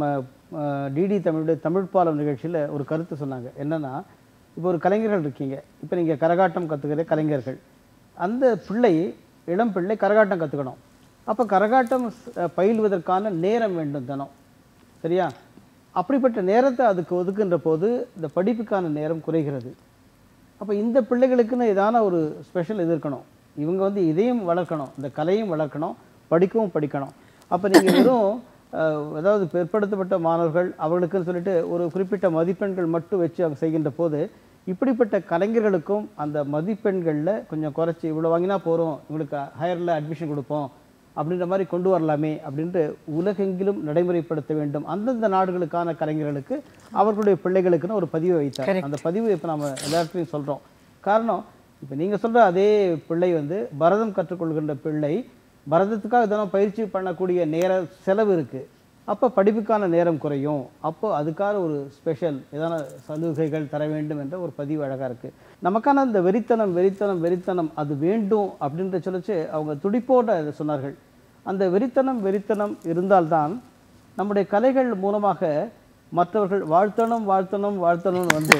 டிடி தமிழுடைய தமிழ் பாலம் நிகழ்ச்சியில் ஒரு கருத்து சொன்னாங்க என்னன்னா இப்போ ஒரு கலைஞர்கள் இருக்கீங்க இப்போ நீங்கள் கரகாட்டம் கற்றுக்கிற கலைஞர்கள் அந்த பிள்ளை இளம் பிள்ளை கரகாட்டம் கற்றுக்கணும் அப்போ கரகாட்டம் ஸ்- பயில்வதற்கான நேரம் வேண்டும் தினம் சரியா அப்படிப்பட்ட நேரத்தை அதுக்கு ஒதுக்குன்ற போது இந்த படிப்புக்கான நேரம் குறைகிறது அப்போ இந்த பிள்ளைகளுக்குன்னு ஏதான ஒரு ஸ்பெஷல் இது இருக்கணும் இவங்க வந்து இதையும் வளர்க்கணும் இந்த கலையும் வளர்க்கணும் படிக்கவும் படிக்கணும் அப்போ நீங்கள் வெறும் அஹ், அதாவது பிற்படுத்தப்பட்ட மாணவர்கள் அவர்களுக்குன்னு சொல்லிட்டு ஒரு குறிப்பிட்ட மதிப்பெண்கள் மட்டும் வச்சு அவங்க செய்கின்ற போது இப்படிப்பட்ட கலைஞர்களுக்கும் அந்த மதிப்பெண்களில் கொஞ்சம் குறைச்சி இவ்வளோ வாங்கினா போகிறோம் இவங்களுக்கு ஹையரில் அட்மிஷன் கொடுப்போம் அப்படின்ற மாதிரி கொண்டு வரலாமே அப்படின்ட்டு உலகெங்கிலும் நடைமுறைப்படுத்த வேண்டும் அந்தந்த நாடுகளுக்கான கலைஞர்களுக்கு அவர்களுடைய பிள்ளைகளுக்குன்னு ஒரு பதிவை வைத்தார் அந்த பதிவு இப்போ நம்ம எல்லாத்துலையும் சொல்கிறோம் காரணம் இப்போ நீங்கள் சொல்கிற அதே பிள்ளை வந்து பரதம் கற்றுக்கொள்கின்ற பிள்ளை பரதத்துக்காக தினம் பயிற்சி பண்ணக்கூடிய நேர செலவு இருக்குது அப்போ படிப்புக்கான நேரம் குறையும் அப்போ அதுக்கான ஒரு ஸ்பெஷல் ஏதான சலுகைகள் தர வேண்டும் என்ற ஒரு பதிவு அழகாக இருக்குது நமக்கான இந்த வெறித்தனம் வெறித்தனம் வெறித்தனம் அது வேண்டும் அப்படின்ற சொல்லிச்சு அவங்க துடிப்போட அதை சொன்னார்கள் அந்த வெறித்தனம் வெறித்தனம் இருந்தால்தான் நம்முடைய கலைகள் மூலமாக மற்றவர்கள் வாழ்த்தணும் வாழ்த்தணும் வாழ்த்தணும்னு வந்து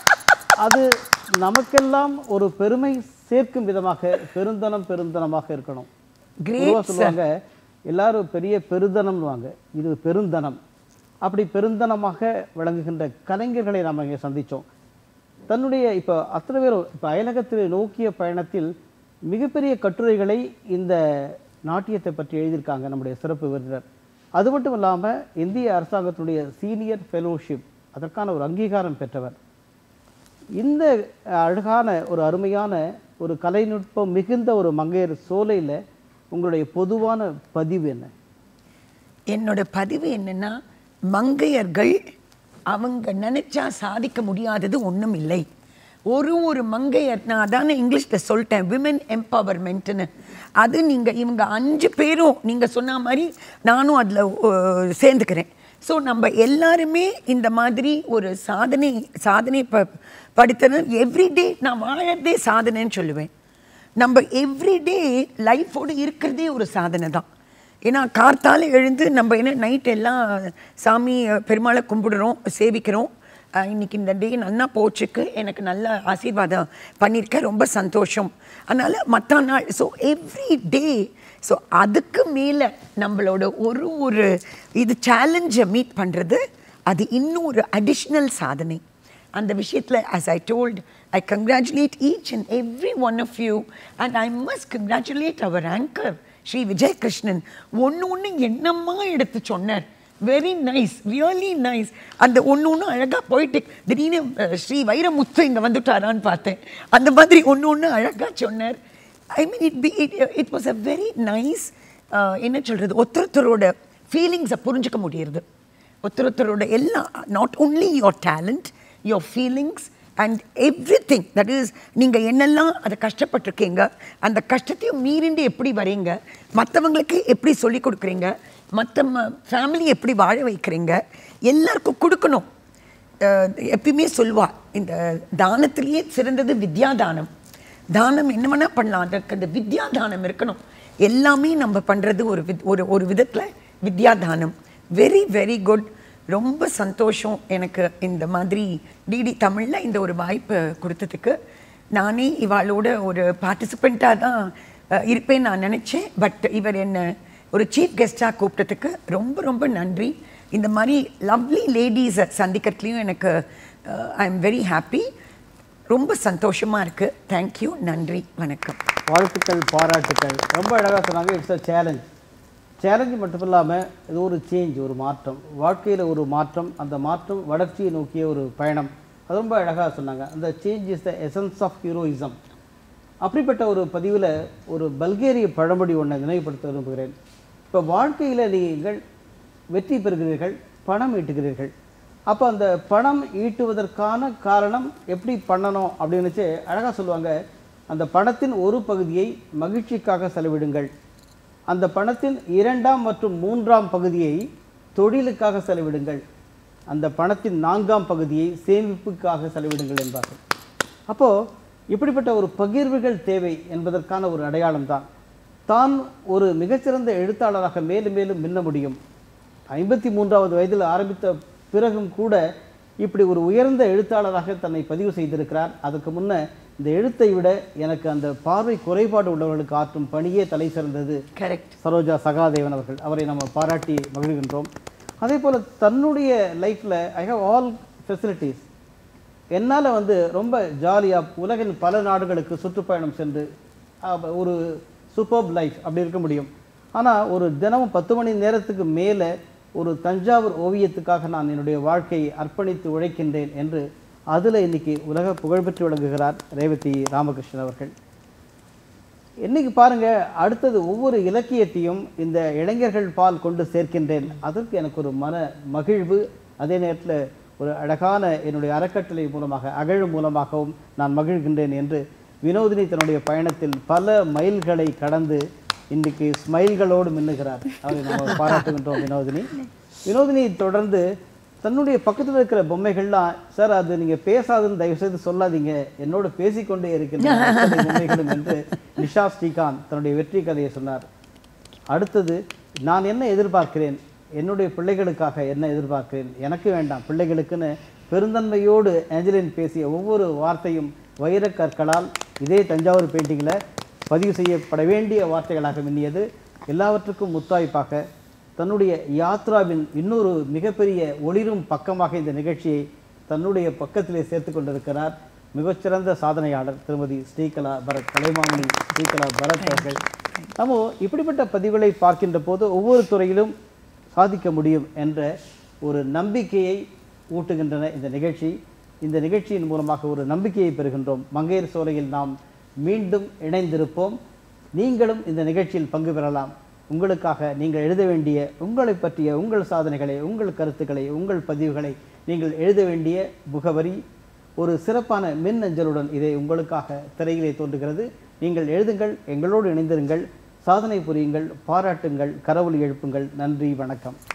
அது நமக்கெல்லாம் ஒரு பெருமை சேர்க்கும் விதமாக பெருந்தனம் பெருந்தனமாக இருக்கணும்
Great,
பொதுவா சொல்லுவாங்க எல்லாரும் பெரிய பெருந்தனம்னுவாங்க இது பெருந்தனம் அப்படி பெருந்தனமாக விளங்குகின்ற கலைஞர்களை நாம் இங்கே சந்திச்சோம் தன்னுடைய இப்போ அத்தனை பேரும் இப்போ அயலகத்தில் நோக்கிய பயணத்தில் மிகப்பெரிய கட்டுரைகளை இந்த நாட்டியத்தை பற்றி எழுதியிருக்காங்க நம்முடைய சிறப்பு விருந்தினர் அது மட்டும் இல்லாமல் இந்திய அரசாங்கத்தினுடைய சீனியர் ஃபெலோஷிப் அதற்கான ஒரு அங்கீகாரம் பெற்றவர் இந்த அழகான ஒரு அருமையான ஒரு கலைநுட்பம் மிகுந்த ஒரு மங்கையர் சோலையில் உங்களுடைய பொதுவான பதிவு என்ன
என்னோட பதிவு என்னன்னா மங்கையர்கள் அவங்க நினைச்சா சாதிக்க முடியாதது ஒண்ணும் இல்லை ஒரு ஒரு மங்கையர் நான் அதானே இங்கிலீஷில் சொல்லிட்டேன் விமன் எம்பவர்மெண்ட்னு அது நீங்கள் இவங்க அஞ்சு பேரும் நீங்கள் சொன்ன மாதிரி நானும் அதில் சேர்ந்துக்கிறேன் ஸோ நம்ம எல்லாருமே இந்த மாதிரி ஒரு சாதனை சாதனை ப படுத்தணும் எவ்ரிடே நான் வாழறதே சாதனைன்னு சொல்லுவேன் நம்ம எவ்ரிடே லைஃபோடு இருக்கிறதே ஒரு சாதனை தான் ஏன்னா கார்த்தால எழுந்து நம்ம என்ன நைட் எல்லாம் சாமி அஹ், பெருமாளை கும்பிடுறோம் சேவிக்கிறோம் அஹ், இன்னைக்கு இந்த டே நல்லா போச்சுக்கு எனக்கு நல்ல ஆசீர்வாதம் பண்ணியிருக்க ரொம்ப சந்தோஷம் அதனால் மற்ற நாள் ஸோ எவ்ரி டே ஸோ அதுக்கு மேலே நம்மளோட ஒரு ஒரு இது சேலஞ்சை மீட் பண்ணுறது அது இன்னும் ஒரு அடிஷ்னல் சாதனை அந்த விஷயத்தில் as I told I congratulate each and every one of you and I must congratulate our anchor Sri Vijay Krishnan ஒன்று ஒன்று என்னம்மா எடுத்து சொன்னார் வெரி நைஸ் ரியலி நைஸ் அந்த ஒன்று ஒன்று அழகாக போயிட்டு திடீர்னு அஹ், ஸ்ரீ வைரமுத்து இங்கே வந்துட்டாரான்னு பார்த்தேன் அந்த மாதிரி ஒன்று ஒன்று அழகாக சொன்னார் I mean it be it it was a very nice என்ன சொல்கிறது ஒருத்தொருத்தரோட ஃபீலிங்ஸை புரிஞ்சுக்க முடியுது ஒருத்தரோட எல்லாம் not only your talent your feelings and everything that is நீங்கள் என்னெல்லாம் அதை கஷ்டப்பட்டிருக்கீங்க அந்த கஷ்டத்தையும் மீறிண்டு எப்படி வரீங்க மற்றவங்களுக்கு எப்படி சொல்லிக் கொடுக்குறீங்க மற்ற ஃபேமிலி எப்படி வாழ வைக்கிறீங்க எல்லாருக்கும் கொடுக்கணும் அஹ், எப்பயுமே சொல்வா இந்த தானத்திலேயே சிறந்தது வித்யாதானம் தானம் என்ன வேணால் பண்ணலாம் அதற்கு அந்த வித்யா தானம் இருக்கணும் எல்லாமே நம்ம பண்ணுறது ஒரு வித் ஒரு ஒரு விதத்தில் வித்யா தானம் வெரி வெரி குட் ரொம்ப சந்தோஷம் எனக்கு இந்த மாதிரி டிடி தமிழில் இந்த ஒரு வாய்ப்பு கொடுத்ததுக்கு நானே இவாளோட ஒரு பார்ட்டிசிபெண்ட்டாக தான் அஹ், இருப்பேன்னு நான் நினச்சேன் பட் இவர் என்னை ஒரு சீஃப் கெஸ்ட்டாக கூப்பிட்டதுக்கு ரொம்ப ரொம்ப நன்றி இந்த மாதிரி லவ்லி லேடிஸை சந்திக்கிறதுலையும் எனக்கு ஐ எம் வெரி ஹாப்பி ரொம்ப சந்தோஷமாக இருக்குது தேங்க்யூ நன்றி வணக்கம்
வாழ்த்துக்கள் பாராட்டுக்கள் ரொம்ப அழகாக சொன்னாங்க இட்ஸ் அ சேலஞ்ச் சேலஞ்சு மட்டும் இல்லாமல் இது ஒரு சேஞ்ச் ஒரு மாற்றம் வாழ்க்கையில் ஒரு மாற்றம் அந்த மாற்றம் வளர்ச்சியை நோக்கிய ஒரு பயணம் அது ரொம்ப அழகாக சொன்னாங்க அந்த change is the essence of heroism அப்படிப்பட்ட ஒரு பதிவில் ஒரு பல்கேரிய பழமொழி ஒன்றை நினைவுபடுத்த விரும்புகிறேன் இப்போ வாழ்க்கையில் நீங்கள் வெற்றி பெறுகிறீர்கள் பணம் ஈட்டுகிறீர்கள் அப்போ அந்த பணம் ஈட்டுவதற்கான காரணம் எப்படி பண்ணணும் அப்படின்னுச்சு அழகாக சொல்லுவாங்க அந்த பணத்தின் ஒரு பகுதியை மகிழ்ச்சிக்காக செலவிடுங்கள் அந்த பணத்தின் இரண்டாம் மற்றும் மூன்றாம் பகுதியை தொழிலுக்காக செலவிடுங்கள் அந்த பணத்தின் நான்காம் பகுதியை சேமிப்புக்காக செலவிடுங்கள் என்பார்கள் அப்போது இப்படிப்பட்ட ஒரு பகிர்வுகள் தேவை என்பதற்கான ஒரு அடையாளம் தான் தான் ஒரு மிகச்சிறந்த எழுத்தாளராக மேலும் மேலும் மின்ன முடியும் ஐம்பத்தி மூன்றாவது வயதில் ஆரம்பித்த பிறகும் கூட இப்படி ஒரு உயர்ந்த எழுத்தாளராக தன்னை பதிவு செய்திருக்கிறார் அதுக்கு முன்ன இந்த எழுத்தை விட எனக்கு அந்த பார்வை குறைபாடு உள்ளவர்களுக்கு ஆற்றும் பணியே தலை சிறந்தது
கரெக்ட்
சரோஜா சகாதேவன் அவர்கள் அவரை நம்ம பாராட்டி மகிழ்கின்றோம் அதே போல் தன்னுடைய லைஃப்பில் ஐ ஹவ் ஆல் ஃபெசிலிட்டிஸ் என்னால் வந்து ரொம்ப ஜாலியாக உலகின் பல நாடுகளுக்கு சுற்றுப்பயணம் சென்று அஹ், ஒரு சூப்பர்ப் லைஃப் அப்படி இருக்க முடியும் ஆனால் ஒரு தினமும் பத்து மணி நேரத்துக்கு மேலே ஒரு தஞ்சாவூர் ஓவியத்துக்காக நான் என்னுடைய வாழ்க்கையை அர்ப்பணித்து உழைக்கின்றேன் என்று அதில் இன்னைக்கு உலக புகழ்பெற்று விளங்குகிறார் ரேவதி ராமகிருஷ்ணன் அவர்கள் இன்னைக்கு பாருங்க அடுத்தது ஒவ்வொரு இலக்கியத்தையும் இந்த இளைஞர்கள் பால் கொண்டு சேர்க்கின்றேன் அதற்கு எனக்கு ஒரு மன மகிழ்வு அதே நேரத்தில் ஒரு அழகான என்னுடைய அறக்கட்டளை மூலமாக அகழ் மூலமாகவும் நான் மகிழ்கின்றேன் என்று வினோதினி தன்னுடைய பயணத்தில் பல மைல்களை கடந்து இன்றைக்கு ஸ்மைல்களோடு மின்னுகிறார் அவரை நம்ம பாராட்டுகின்றோம் வினோதினி வினோதினி தொடர்ந்து தன்னுடைய பக்கத்தில் இருக்கிற பொம்மைகள்லாம் சார் அது நீங்க பேசாதுன்னு தயவு செய்து சொல்லாதீங்க என்னோட பேசிக்கொண்டே இருக்கின்ற அத்தனை பொம்மைகளும் என்று நிஷா ஸ்ரீகாந்த் தன்னுடைய வெற்றி கதையை சொன்னார் அடுத்தது நான் என்ன எதிர்பார்க்கிறேன் என்னுடைய பிள்ளைகளுக்காக என்ன எதிர்பார்க்கிறேன் எனக்கு வேண்டாம் பிள்ளைகளுக்குன்னு பெருந்தன்மையோடு ஏஞ்சலின் பேசிய ஒவ்வொரு வார்த்தையும் வைரக் கற்களால் இதே தஞ்சாவூர் பெயிண்டிங்கில் பதிவு செய்யப்பட வேண்டிய வார்த்தைகளாக மின்னியது எல்லாவற்றுக்கும் முத்தாய்ப்பாக தன்னுடைய யாத்ராவின் இன்னொரு மிகப்பெரிய ஒளிரும் பக்கமாக இந்த நிகழ்ச்சியை தன்னுடைய பக்கத்திலே சேர்த்து கொண்டிருக்கிறார் மிகச்சிறந்த சாதனையாளர் திருமதி ஸ்ரீகலா பரத் கலைமாமணி ஸ்ரீகலா பரத் அவர்கள் நம்ம இப்படிப்பட்ட பதிவுகளை பார்க்கின்ற போது ஒவ்வொரு துறையிலும் சாதிக்க முடியும் என்ற ஒரு நம்பிக்கையை ஊட்டுகின்றன இந்த நிகழ்ச்சி இந்த நிகழ்ச்சியின் மூலமாக ஒரு நம்பிக்கையை பெறுகின்றோம் மங்கையர் சோலையில் நாம் மீண்டும் இணைந்திருப்போம் நீங்களும் இந்த நிகழ்ச்சியில் பங்கு பெறலாம் உங்களுக்காக நீங்கள் எழுத வேண்டிய உங்களை பற்றிய உங்கள் சாதனைகளை உங்கள் கருத்துக்களை உங்கள் பதிவுகளை நீங்கள் எழுத வேண்டிய முகவரி ஒரு சிறப்பான மின் அஞ்சலுடன் இதை உங்களுக்காக திரையிலே தோன்றுகிறது நீங்கள் எழுதுங்கள் எங்களோடு இணைந்திருங்கள் சாதனை புரியுங்கள் பாராட்டுங்கள் கரவொலி எழுப்புங்கள் நன்றி வணக்கம்